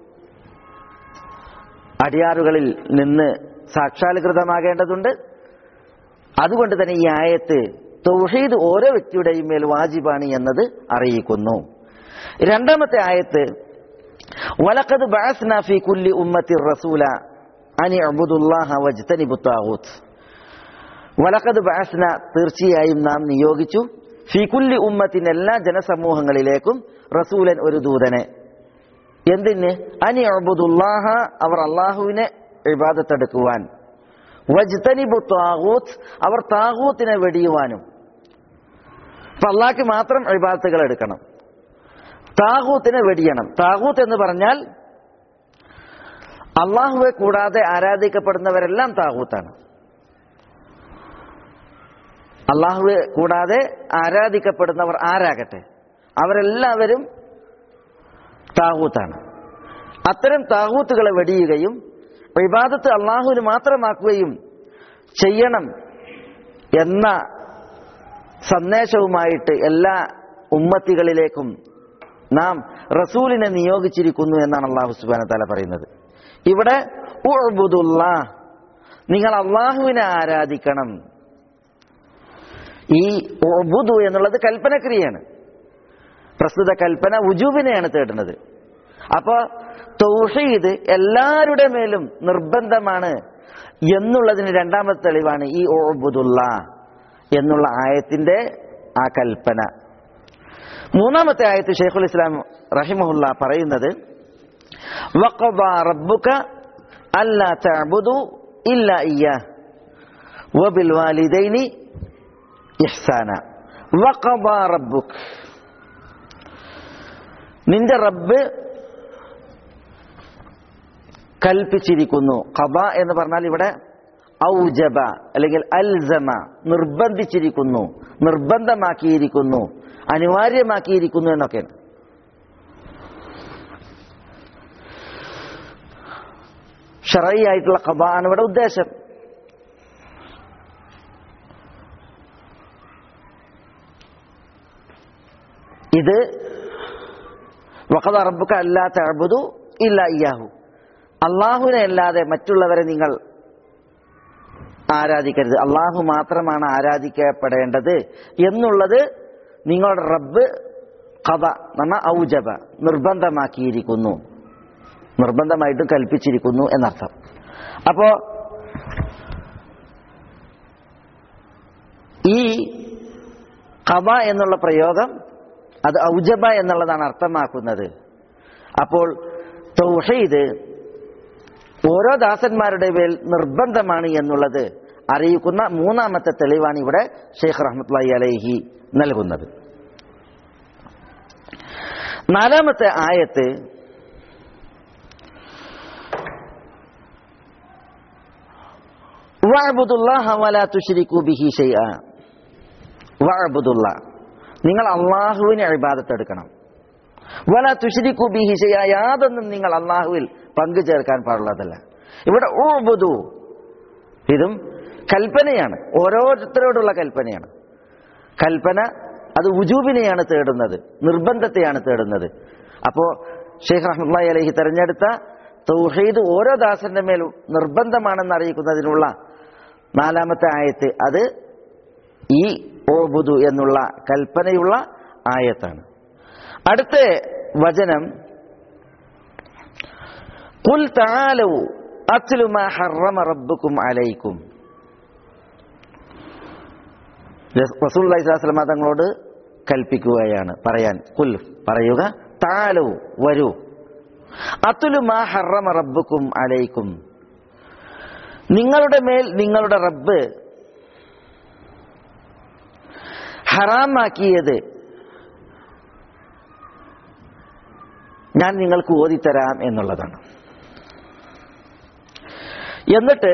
Speaker 2: അടിയാറുകളിൽ നിന്ന് സാക്ഷാത്കൃതമാകേണ്ടതുണ്ട് അതുകൊണ്ട് തന്നെ ഈ ആയത്ത് തൗഹീദ് ഓരോ വ്യക്തിയുടെയും മേൽ വാജിബാണ് എന്നത് അറിയിക്കുന്നു രണ്ടാമത്തെ ആയത്ത് വലക്കത് ബാസ്ന ഫി കുല്ലി ഉമ്മത്തി റസൂല അനി അബുദുല്ലാഹ വജ്തനിബു താവൂത്ത് വലക്കത് ബാസ്ന തീർച്ചയായും നാം നിയോഗിച്ചു ഫി കുല്ലി ഉമ്മത്തിൻ എല്ലാ ജനസമൂഹങ്ങളിലേക്കും റസൂലൻ ഒരു ദൂതനെ എന്തിന് അനി അബുദുല്ലാഹ അവർ അള്ളാഹുവിനെ ഇബാദത്തെടുക്കുവാൻ വജ്തനിബു താകൂത്ത് അവർ താകൂത്തിനെ വെടിയുവാനും അപ്പൊ അള്ളാഹ്ക്ക് മാത്രം ഇബാദത്തുകൾ എടുക്കണം താകൂത്തിനെ വെടിയണം താകൂത്ത് എന്ന് പറഞ്ഞാൽ അള്ളാഹുവെ കൂടാതെ ആരാധിക്കപ്പെടുന്നവരെല്ലാം താകൂത്താണ് അള്ളാഹുവെ കൂടാതെ ആരാധിക്കപ്പെടുന്നവർ ആരാകട്ടെ അവരെല്ലാവരും താകൂത്താണ് അത്തരം താകൂത്തുകളെ വെടിയുകയും വിവാദത്ത് അള്ളാഹുവിന് മാത്രമാക്കുകയും ചെയ്യണം എന്ന സന്ദേശവുമായിട്ട് എല്ലാ ഉമ്മത്തികളിലേക്കും നാം റസൂലിനെ നിയോഗിച്ചിരിക്കുന്നു എന്നാണ് അള്ളാഹു സുബാന തല പറയുന്നത് ഇവിടെ ഉഅ്ബുദുല്ലാ നിങ്ങൾ അള്ളാഹുവിനെ ആരാധിക്കണം ഈ ഉഅ്ബുദു എന്നുള്ളത് കൽപ്പനക്രിയയാണ് പ്രസ്തുത കൽപ്പന ഉജൂബിനെയാണ് തേടുന്നത് അപ്പോ തൗഹീദ് എല്ലാവരുടെ മേലും നിർബന്ധമാണ് എന്നുള്ളതിന് രണ്ടാമത്തെ തെളിവാണ് ഈ ഓബുദുള്ള എന്നുള്ള ആയത്തിന്റെ ആ കൽപ്പന മൂന്നാമത്തെ ആയത്ത് ഷെയ്ഖുൽ ഇസ്ലാം റഹിമഹുല്ല പറയുന്നത് വഖദ റബ്ബുക അല്ലാ തഅബുദു ഇല്ല ഇയ്യ വബിൽ വാലിദൈനി ഇഹ്സാന വഖദാ റബ്ബുക് നിന്റെ റബ്ബ് കൽപ്പിച്ചിരിക്കുന്നു ഖബ എന്ന് പറഞ്ഞാൽ ഇവിടെ ഔജബ അല്ലെങ്കിൽ അൽസമ നിർബന്ധിച്ചിരിക്കുന്നു നിർബന്ധമാക്കിയിരിക്കുന്നു അനിവാര്യമാക്കിയിരിക്കുന്നു എന്നൊക്കെയാണ് ഷറൈ ആയിട്ടുള്ള ഖബ ആണ് ഇവിടെ ഉദ്ദേശം ഇത് വഖദ റബ്ബുക അല്ലാ തഅബുദു ഇല്ല ഇയ്യാഹു അള്ളാഹുവിനെ അല്ലാതെ മറ്റുള്ളവരെ നിങ്ങൾ ആരാധിക്കരുത് അള്ളാഹു മാത്രമാണ് ആരാധിക്കപ്പെടേണ്ടത് എന്നുള്ളത് നിങ്ങളുടെ റബ്ബ് കഥ നമ്മ ഔജബ നിർബന്ധമാക്കിയിരിക്കുന്നു നിർബന്ധമായിട്ടും കൽപ്പിച്ചിരിക്കുന്നു എന്നർത്ഥം അപ്പോ ഈ കഥ എന്നുള്ള പ്രയോഗം അത് ഔജബ എന്നുള്ളതാണ് അർത്ഥമാക്കുന്നത് അപ്പോൾ തൗഹീദ് ഓരോ ദാസന്മാരുടെ മേൽ നിർബന്ധമാണ് എന്നുള്ളത് അറിയിക്കുന്ന മൂന്നാമത്തെ തെളിവാണ് ഇവിടെ ഷെയ്ഖ് റഹ്മത്തുള്ളി അലൈഹി നൽകുന്നത് നാലാമത്തെ ആയത്ത് വഅബ്ദുല്ലാഹ വലാ തുശ്രികൂ ബിഹി ഷൈഅ വഅബ്ദുല്ല നിങ്ങൾ അള്ളാഹുവിനെ ഇബാദത്ത് എടുക്കണം വല തുശ്രിക്കു ബിഹി ഷൈഅ യാതൊന്നും നിങ്ങൾ അള്ളാഹുവിൽ പങ്കു ചേർക്കാൻ പാടുള്ളതല്ല ഇവിടെ ഊബുദു ഇതും കൽപ്പനയാണ് ഓരോരുത്തരോടുള്ള കൽപ്പനയാണ് കൽപ്പന അത് ഉജൂബിനെയാണ് തേടുന്നത് നിർബന്ധത്തെയാണ് തേടുന്നത് അപ്പോ ഷെയ്ഖ് റഹ്മി അലഹി തെരഞ്ഞെടുത്ത തൗഹീദ് ഓരോ ദാസന്റെ മേൽ നിർബന്ധമാണെന്ന് അറിയിക്കുന്നതിനുള്ള നാലാമത്തെ ആയത്ത് അത് ഈ ഓബുദു എന്നുള്ള കൽപ്പനയുള്ള ആയത്താണ് അടുത്ത വചനം കുൽ താലു അത്ലു മാ ഹറമ റബ്ബുക്കും അലൈക്കും റസൂൽ അലൈഹിസ്ലാം തങ്ങളോട് കൽപ്പിക്കുകയാണ് പറയാൻ കുൽ പറയുക താലു വരൂ അത്തുലു മാ ഹറമ റബ്ബുക്കും അലൈക്കും നിങ്ങളുടെ മേൽ നിങ്ങളുടെ റബ്ബ് ഹറാമാക്കിയത് ഞാൻ നിങ്ങൾക്ക് ഓതിത്തരാം എന്നുള്ളതാണ് എന്നിട്ട്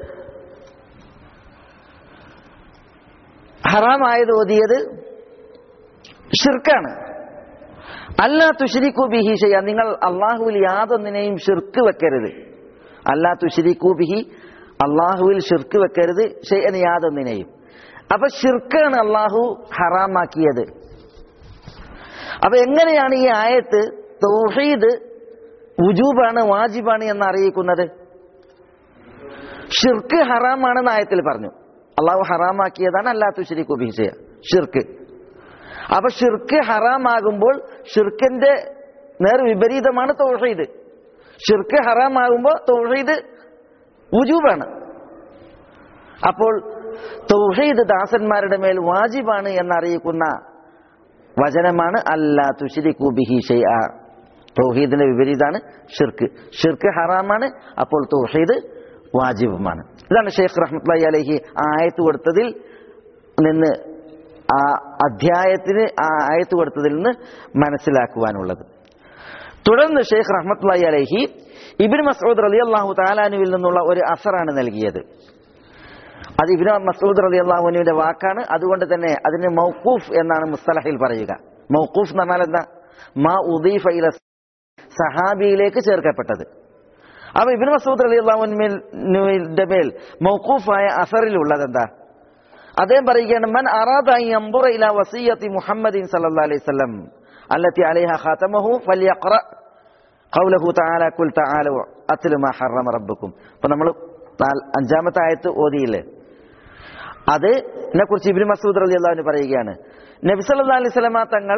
Speaker 2: ഹറാമായത് ഓതിയത് ഷിർക്കാണ് അല്ലാ തുഷിരിക്കു ബിഹി ചെയ്യാ നിങ്ങൾ അള്ളാഹുവിൽ യാതൊന്നിനെയും ഷിർക്ക് വെക്കരുത് അല്ലാ തുഷിരിക്കു ബിഹി അള്ളാഹുവിൽ ഷിർക്ക് വെക്കരുത് ഷെയ്യന് യാതൊന്നിനെയും അപ്പൊ ഷിർക്കാണ് അള്ളാഹു ഹറാമാക്കിയത് അപ്പൊ എങ്ങനെയാണ് ഈ ആയത്ത് തൗഹീദ് ഉജൂബാണ് വാജിബാണ് എന്ന് അറിയിക്കുന്നത് ഷിർക്ക് ഹറാമാണെന്ന് ആയത്തിൽ പറഞ്ഞു അള്ളാഹു ഹറാമാക്കിയതാണ് അല്ലാത്തു ശരിക്കു ബിഹിസയ ഷിർക്ക് അപ്പൊ ഷിർക്ക് ഹറാമാകുമ്പോൾ ഷിർക്കിന്റെ നേർ വിപരീതമാണ് തൗഹീദ് ഷിർക്ക് ഹറാമാകുമ്പോൾ തൗഹീദ് ഉജൂബാണ് അപ്പോൾ തൗഹീദ് ദാസന്മാരുടെ മേൽ വാജിബാണ് എന്നറിയിക്കുന്ന വചനമാണ് അല്ലാ തുഷിരിക്കു ബിഹി ഷൈഅ തൗഹീദിന്റെ വിപരീതമാണ് ഷിർക്ക് ഷിർക്ക് ഹറാമാണ് അപ്പോൾ തൗഹീദ് വാജിബുമാണ് ഇതാണ് ഷെയ്ഖ് റഹ്മത്തുള്ളി അലഹി ആ ആയത്ത് കൊടുത്തതിൽ നിന്ന് ആ അധ്യായത്തിന് ആ ആയത്ത് കൊടുത്തതിൽ നിന്ന് മനസ്സിലാക്കുവാനുള്ളത് തുടർന്ന് ഷെയ്ഖ് റഹ്മത്തുള്ളി അലഹി ഇബിൻ മസൂദ് റലി അള്ളാഹു താലാനുവിൽ നിന്നുള്ള ഒരു അസറാണ് നൽകിയത് അത് ഇബിൻ മസൂദ് റലി അള്ളാഹുനുവിന്റെ വാക്കാണ് അതുകൊണ്ട് തന്നെ അതിന് മൗക്കൂഫ് എന്നാണ് മുസ്തലഹിൽ പറയുക മൗക്കൂഫ് എന്ന് പറഞ്ഞാൽ എന്താ മാ ഉദീഫ ഇല സഹാബിയിലേക്ക് ചേർക്കപ്പെട്ടത് അപ്പൊ ഇബിൻ മസൂദ് അലി അള്ളാഹുവിന്റെ മേൽ മൗക്കൂഫായ അസറിലുള്ളത് എന്താ അദ്ദേഹം പറയുകയാണ് മൻ അറാദായി അമ്പുറ ഇല വസീയത്തി മുഹമ്മദിൻ സല്ലല്ലാഹു അലൈഹി വസല്ലം അല്ലത്തി അലൈഹ ഖാതമഹു ഫലിയഖറ ഖൗലഹു തആല കുൽ തആല അത്ലു മാ ഹറമ റബ്ബുക്കും അപ്പോൾ നമ്മൾ അഞ്ചാമത്തെ ആയത്ത് ഓതിയില്ലേ അത് കുറിച്ച് ഇബ്നു മസൂദ് റളിയല്ലാഹു അൻഹു പറയുകയാണ് നബി സല്ലല്ലാഹു അലൈഹി വസല്ലമ തങ്ങൾ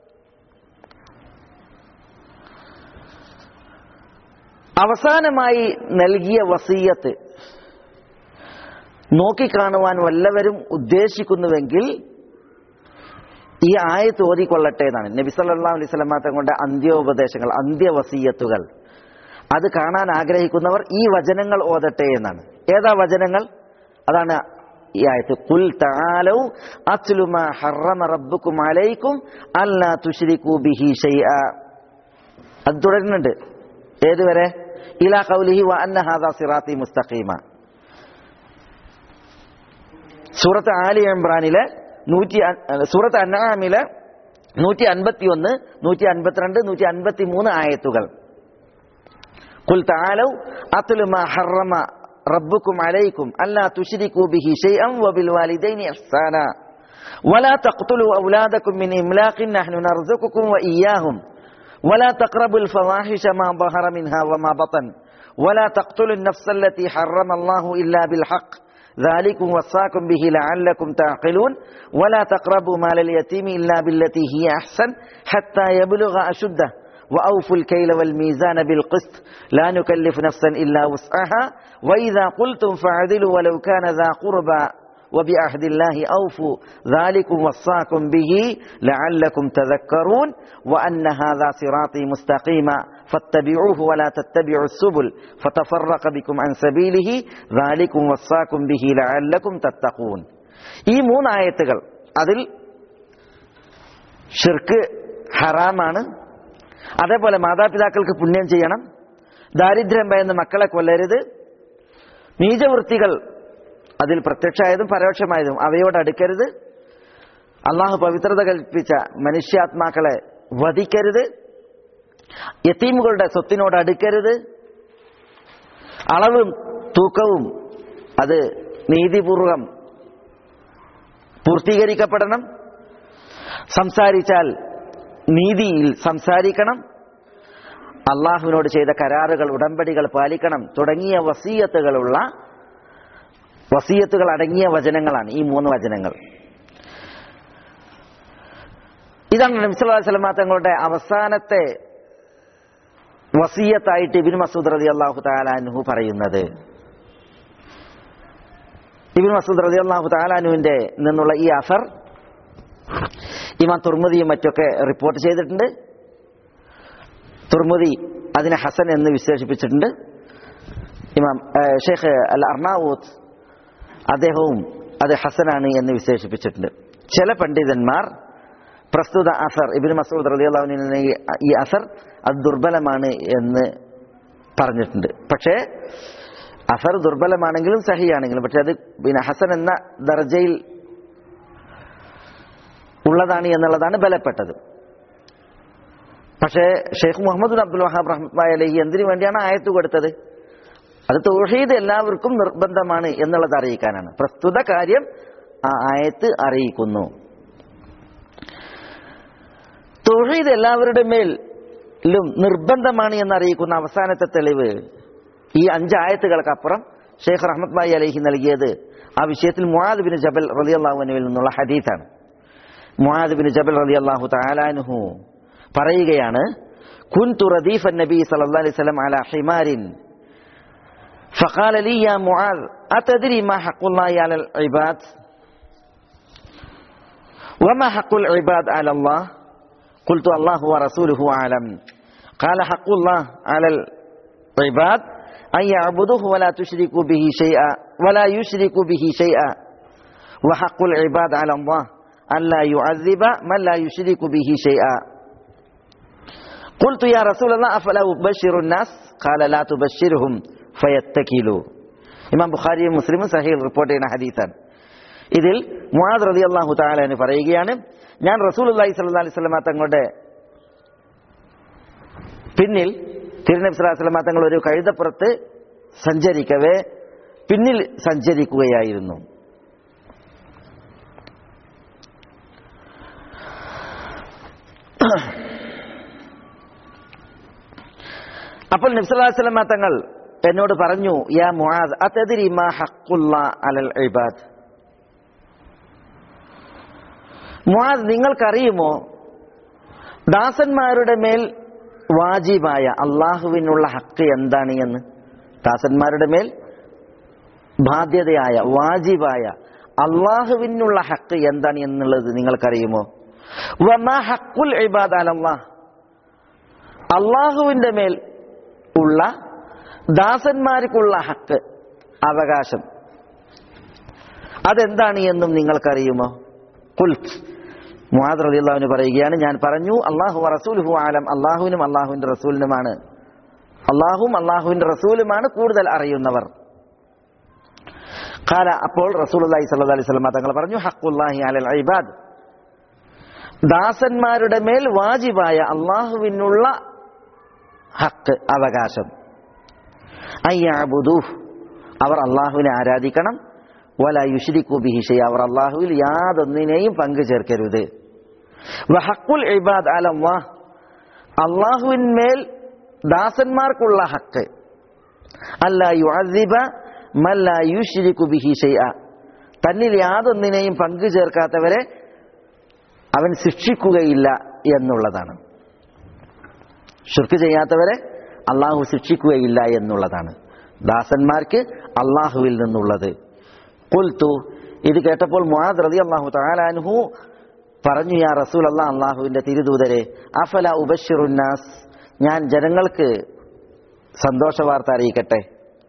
Speaker 2: അവസാനമായി നൽകിയ വസീയത്ത് നോക്കിക്കാണുവാൻ വല്ലവരും ഉദ്ദേശിക്കുന്നുവെങ്കിൽ ഈ ആയത്ത് ഓതിക്കൊള്ളട്ടെ എന്നാണ് നബി സല്ലല്ലാഹു അലൈഹി വസല്ലമ തങ്ങളുടെ അന്ത്യോപദേശങ്ങൾ അന്ത്യവസീയത്തുകൾ അത് കാണാൻ ആഗ്രഹിക്കുന്നവർ ഈ വചനങ്ങൾ ഓതട്ടെ എന്നാണ് ഏതാ വചനങ്ങൾ അതാണ് ഈ ആയത്ത് കുൽ തആലൗ അത്ലു മാ ഹറമ റബ്ബുക്കും അലൈക്കും അല്ലാ തുശ്രികൂ ബിഹി ഷൈഅ അത് തുടരുന്നുണ്ട് ഏതുവരെ ഇലാ ഖൗലിഹി വ അന്ന ഹാദാ സിറാത്തി മുസ്തഖീമ സൂറത്ത് ആലി ഇമ്രാനിലെ നൂറ്റി അ- സൂറത്ത് അന്നാമിലെ നൂറ്റി അൻപത്തി ഒന്ന് നൂറ്റി അൻപത്തിരണ്ട് നൂറ്റി അൻപത്തി മൂന്ന് ആയത്തുകൾ قل تعالوا أتل ما حرم ربكم عليكم ألا تشركوا به شيئا وبالوالدين إحسانا ولا تقتلوا أولادكم من إملاق نحن نرزقكم وإياهم ولا تقربوا الفواحش ما ظهر منها وما بطن ولا تقتلوا النفس التي حرم الله إلا بالحق ذلكم وصاكم به لعلكم تعقلون ولا تقربوا مال اليتيم إلا بالتي هي أحسن حتى يبلغ أشده وأوفوا الكيل والميزان بالقسط لا نكلف نفسا إلا وسعها وإذا قلتم فاعدلوا ولو كان ذا قربى وبعهد الله أوفوا ذلكم وصاكم به لعلكم تذكرون وأن هذا صراطي مستقيما فاتبعوه ولا تتبعوا السبل فتفرق بكم عن سبيله ذلكم وصاكم به لعلكم تتقون ഈ മൂന്ന് ആയത്തുകൾ അതിൽ ഷിർക്ക് ഹറാമാണ് അതേപോലെ മാതാപിതാക്കൾക്ക് പുണ്യം ചെയ്യണം ദാരിദ്ര്യം ഭയന്ന് മക്കളെ കൊല്ലരുത് നീചവൃത്തികൾ അതിൽ പ്രത്യക്ഷമായതും പരോക്ഷമായതും അവയോട് അടുക്കരുത് അള്ളാഹു പവിത്രത കൽപ്പിച്ച മനുഷ്യാത്മാക്കളെ വധിക്കരുത് യത്തീമുകളുടെ സ്വത്തിനോട് അടുക്കരുത് അളവും തൂക്കവും അത് നീതിപൂർവം പൂർത്തീകരിക്കപ്പെടണം സംസാരിച്ചാൽ നീതിയിൽ സംസാരിക്കണം അള്ളാഹുവിനോട് ചെയ്ത കരാറുകൾ ഉടമ്പടികൾ പാലിക്കണം തുടങ്ങിയ വസീയത്തുകളുള്ള വസീയത്തുകൾ അടങ്ങിയ വചനങ്ങളാണ് ഈ മൂന്ന് വചനങ്ങൾ ഇതാണ് നബ്സല്ലാ സ്വലമാ തങ്ങളുടെ അവസാനത്തെ വസീയത്തായിട്ട് ഇബിൻ മസൂദ് റതി അള്ളാഹു താലാനുഹു പറയുന്നത് ഇബിൻ മസൂദ് റതി അള്ളാഹു താലാനുവിന്റെ നിന്നുള്ള ഈ അസർ ഇമാം തുർമുദിയും മറ്റൊക്കെ റിപ്പോർട്ട് ചെയ്തിട്ടുണ്ട് തുർമുദി അതിനെ ഹസൻ എന്ന് വിശേഷിപ്പിച്ചിട്ടുണ്ട് ഇമാം ഏഹ്, ഷെയ്ഖ് അൽ അർണാവൂത്ത് അദ്ദേഹവും അത് ഹസനാണ് എന്ന് വിശേഷിപ്പിച്ചിട്ടുണ്ട് ചില പണ്ഡിതന്മാർ പ്രസ്തുത അസർ ഇബിൻ മസൂദ് റളിയല്ലാഹുവിന് ഈ അസർ അത് ദുർബലമാണ് എന്ന് പറഞ്ഞിട്ടുണ്ട് പക്ഷേ അസർ ദുർബലമാണെങ്കിലും സഹിയാണെങ്കിലും പക്ഷെ അത് പിന്നെ ഹസൻ എന്ന ദർജയിൽ ഉള്ളതാണ് എന്നുള്ളതാണ് ബലപ്പെട്ടത് പക്ഷേ ഷെയ്ഖ് മുഹമ്മദ് അബ്ദുൽ വഹാബ് റഹ്മായി അലഹി എന്തിനു വേണ്ടിയാണ് ആയത്ത് കൊടുത്തത് അത് തൗഹീദ് എല്ലാവർക്കും നിർബന്ധമാണ് എന്നുള്ളത് അറിയിക്കാനാണ് പ്രസ്തുത കാര്യം ആ ആയത്ത് അറിയിക്കുന്നു തൗഹീദ് എല്ലാവരുടെ മേലും നിർബന്ധമാണ് എന്നറിയിക്കുന്ന അവസാനത്തെ തെളിവ് ഈ അഞ്ചായത്തുകൾക്കപ്പുറം ഷെയ്ഖ് റഹ്മത് ബായി അലഹി നൽകിയത് ആ വിഷയത്തിൽ മുആദ് ബിൻ ജബൽ റളിയല്ലാഹുവിനുവിൽ നിന്നുള്ള ഹദീത്താണ് മുആദ് ബിൻ ജബൽ റളിയല്ലാഹു തആലാനുഹു പറയുകയാണ് كنت رديف النبي صلى الله عليه وسلم على حمار فقال لي يا معاذ أتدري ما حق الله على العباد وما حق العباد على الله قلت الله ورسوله أعلم قال حق الله على العباد أن يعبدوه ولا تشركوا به شيئا ولا يشركوا به شيئا وحق العباد على الله أن لا يعذب من لا يشرك به شيئا قلت يا رسول الله أفلا أبشر الناس قال لا تبشرهم فيتكلوا ഇമാം ബുഖാരിയും മുസ്ലിമും സഹീൽ റിപ്പോർട്ട് ചെയ്യുന്ന ഹദീസാണ് ഇതിൽ മുആദ് റതി അള്ളാഹു താലാന് പറയുകയാണ് ഞാൻ റസൂൽ അള്ളാഹി സ്വല്ലാ അലൈഹി സ്വലമ തങ്ങളുടെ പിന്നിൽ തിരുനബി സ്വലാഹു സ്വലമ തങ്ങൾ ഒരു കഴുതപ്പുറത്ത് സഞ്ചരിക്കവേ പിന്നിൽ സഞ്ചരിക്കുകയായിരുന്നു അപ്പോൾ നബ്സല്ലാസ്ലമ തങ്ങൾ എന്നോട് പറഞ്ഞു യാ മുആദ് അതദ്രി മാ ഹഖുല്ല അലൽ ഇബാദ് മുആദ് നിങ്ങൾക്കറിയുമോ ദാസന്മാരുടെ മേൽ വാജിബായ അള്ളാഹുവിനുള്ള ഹക്ക് എന്താണ് എന്ന് ദാസന്മാരുടെ മേൽ ബാധ്യതയായ വാജിബായ അള്ളാഹുവിനുള്ള ഹക്ക് എന്താണ് എന്നുള്ളത് നിങ്ങൾക്കറിയുമോ വമാ ഹക്കുൽ ഇബാദ് അലല്ലാഹ് അള്ളാഹുവിന്റെ മേൽ ഉള്ള ദാസന്മാർക്കുള്ള ഹക്ക് അവകാശം അതെന്താണ് എന്നും നിങ്ങൾക്കറിയുമോ കുൽത്ത് മുഹാദ് റളിയല്ലാഹുവിന് പറയുകയാണ് ഞാൻ പറഞ്ഞു അള്ളാഹു റസൂലുഹു ആലം അള്ളാഹുവിനും അള്ളാഹുവിന്റെ റസൂലിനുമാണ് അള്ളാഹുവും അള്ളാഹുവിന്റെ റസൂലുമാണ് കൂടുതൽ അറിയുന്നവർ ഖാല അപ്പോൾ റസൂൽ അലൈഹി സ്വല്ലല്ലാഹു അലൈഹി വസല്ലം തങ്ങൾ പറഞ്ഞു ഹഖുല്ലാഹി അലൽ ഇബാദ് ദാസന്മാരുടെ മേൽ വാജിബായ അള്ളാഹുവിനുള്ള ഹക്ക് അവകാശം അയ്യാബുദൂഹ് അവർ അള്ളാഹുവിനെ ആരാധിക്കണം വല യുഷിരിക്കു ബിഹിഷയ അവർ അള്ളാഹുവിൽ യാതൊന്നിനെയും പങ്കു ചേർക്കരുത് വഹക്കുൽ ഇബാദ് അലല്ലാഹ് അള്ളാഹുവിന്മേൽ ദാസന്മാർക്കുള്ള ഹക്ക് അല്ല യുഅദിബ മല്ല യുഷിരിക്കു ബിഹിഷയ തന്നിൽ യാതൊന്നിനെയും പങ്കു ചേർക്കാത്തവരെ അവൻ ശിക്ഷിക്കുകയില്ല എന്നുള്ളതാണ് ഷിർക്ക് ചെയ്യാത്തവരെ അള്ളാഹു ശിക്ഷിക്കുകയില്ല എന്നുള്ളതാണ് ദാസന്മാർക്ക് അള്ളാഹുവിൽ നിന്നുള്ളത് കുൽത്തു ഇത് കേട്ടപ്പോൾ മുആദ് റതി അള്ളാഹു താലാൻഹു പറഞ്ഞു യാ റസൂൽ അള്ളാഹ് അള്ളാഹുവിന്റെ തിരുദൂതരെ അഫല ഉബഷിറുന്നാസ് ഞാൻ ജനങ്ങൾക്ക് സന്തോഷ വാർത്ത അറിയിക്കട്ടെ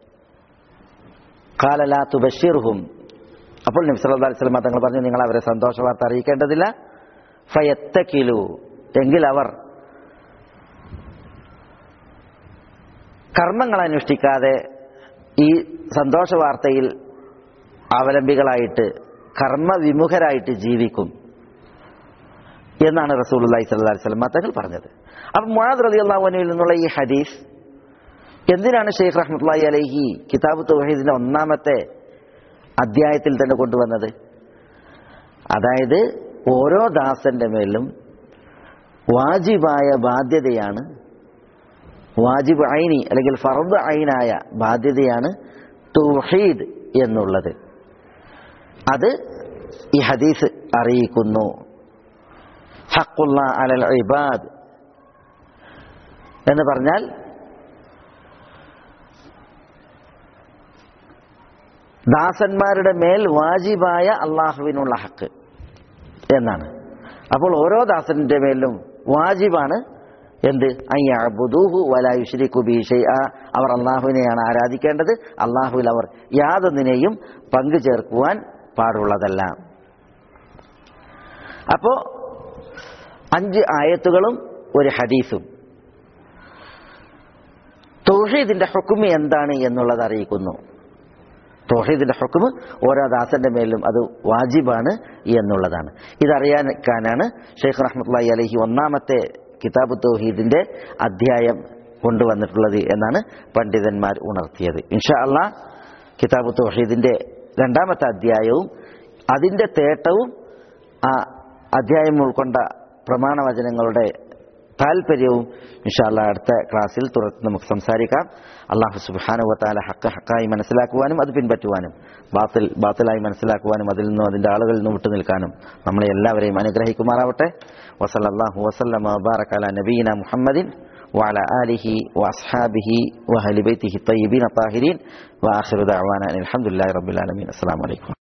Speaker 2: കാലല തുബഷിർഹും അപ്പോൾ നബി സല്ലല്ലാഹു അലൈഹി വസല്ലം തങ്ങൾ പറഞ്ഞു നിങ്ങൾ അവരെ സന്തോഷ വാർത്ത അറിയിക്കേണ്ടതില്ല ഫയത്തക്കിലു എങ്കിൽ അവർ കർമ്മങ്ങൾ അനുഷ്ഠിക്കാതെ ഈ സന്തോഷ വാർത്തയിൽ അവലംബികളായിട്ട് കർമ്മവിമുഖരായിട്ട് ജീവിക്കും എന്നാണ് റസൂൽ അള്ളഹി സ്വല്ലി വസ്ലം തങ്ങൾ പറഞ്ഞത് അപ്പം മുഴാദ് റലി അള്ളാഹുവിനിൽ നിന്നുള്ള ഈ ഹദീസ് എന്തിനാണ് ഷെയ്ഖ് റഹ്മത്തുള്ളി അലൈഹി കിതാബ് തൗഹീദിന്റെ ഒന്നാമത്തെ അധ്യായത്തിൽ തന്നെ കൊണ്ടുവന്നത് അതായത് ഓരോ ദാസന്റെ മേലും വാജിബായ ബാധ്യതയാണ് വാജിബ് ഐനി അല്ലെങ്കിൽ ഫർദ് ഐനായ ബാധ്യതയാണ് തൗഹീദ് എന്നുള്ളത് അത് ഈ ഹദീസ് അറിയിക്കുന്നു ഹക്കുള്ള അലൽ ഇബാദ് എന്ന് പറഞ്ഞാൽ ദാസന്മാരുടെ മേൽ വാജിബായ അള്ളാഹുവിനുള്ള ഹക്ക് എന്നാണ് അപ്പോൾ ഓരോ ദാസന്റെ മേലും വാജിബാണ് എന്ത് അയ്യാബുദൂഹു വലായുശ്രീഖു ബീഷൈ അവർ അള്ളാഹുവിനെയാണ് ആരാധിക്കേണ്ടത് അള്ളാഹുവിൽ അവർ യാതൊന്നിനെയും പങ്കു ചേർക്കുവാൻ പാടുള്ളതല്ല അപ്പോ അഞ്ച് ആയത്തുകളും ഒരു ഹദീസും തൗഹീദിന്റെ ഹുക്കുമ് എന്താണ് എന്നുള്ളത് അറിയിക്കുന്നു തൗഹീദിന്റെ ഹുക്കുമ് ഓരോ ദാസന്റെ മേലും അത് വാജിബാണ് എന്നുള്ളതാണ് ഇതറിയാനാണ് ഷെയ്ഖ് റഹ്മത്തുള്ളി അലഹി ഒന്നാമത്തെ കിതാബ് തൗഹീദിന്റെ അധ്യായം കൊണ്ടുവന്നിട്ടുള്ളത് എന്നാണ് പണ്ഡിതന്മാർ ഉണർത്തിയത് ഇൻഷാ അള്ളാ കിതാബ് തൗഹീദിന്റെ രണ്ടാമത്തെ അധ്യായവും അതിന്റെ തേട്ടവും ആ അധ്യായം ഉൾക്കൊണ്ട പ്രമാണവചനങ്ങളുടെ താല്പര്യവും ഇൻഷാല്ല അടുത്ത ക്ലാസ്സിൽ തുറത്ത് നമുക്ക് സംസാരിക്കാം അള്ളാഹു സുബാനുവത്താല ഹക്ക് ഹക്കായി മനസ്സിലാക്കുവാനും അത് പിൻപറ്റുവാനും ബാത്തിൽ ബാത്തിലായി മനസ്സിലാക്കുവാനും അതിൽ നിന്നും അതിന്റെ ആളുകളിൽ നിന്നും വിട്ടു നിൽക്കാനും നമ്മളെ എല്ലാവരെയും അനുഗ്രഹിക്കുമാറാവട്ടെ വസല്ലാഹു വസല്ലമ ബാറക്കാല നബീന മുഹമ്മദിൻ وعلى آله وأصحابه وأهل بيته الطيبين الطاهرين وآخر دعوانا أن الحمد لله رب العالمين السلام عليكم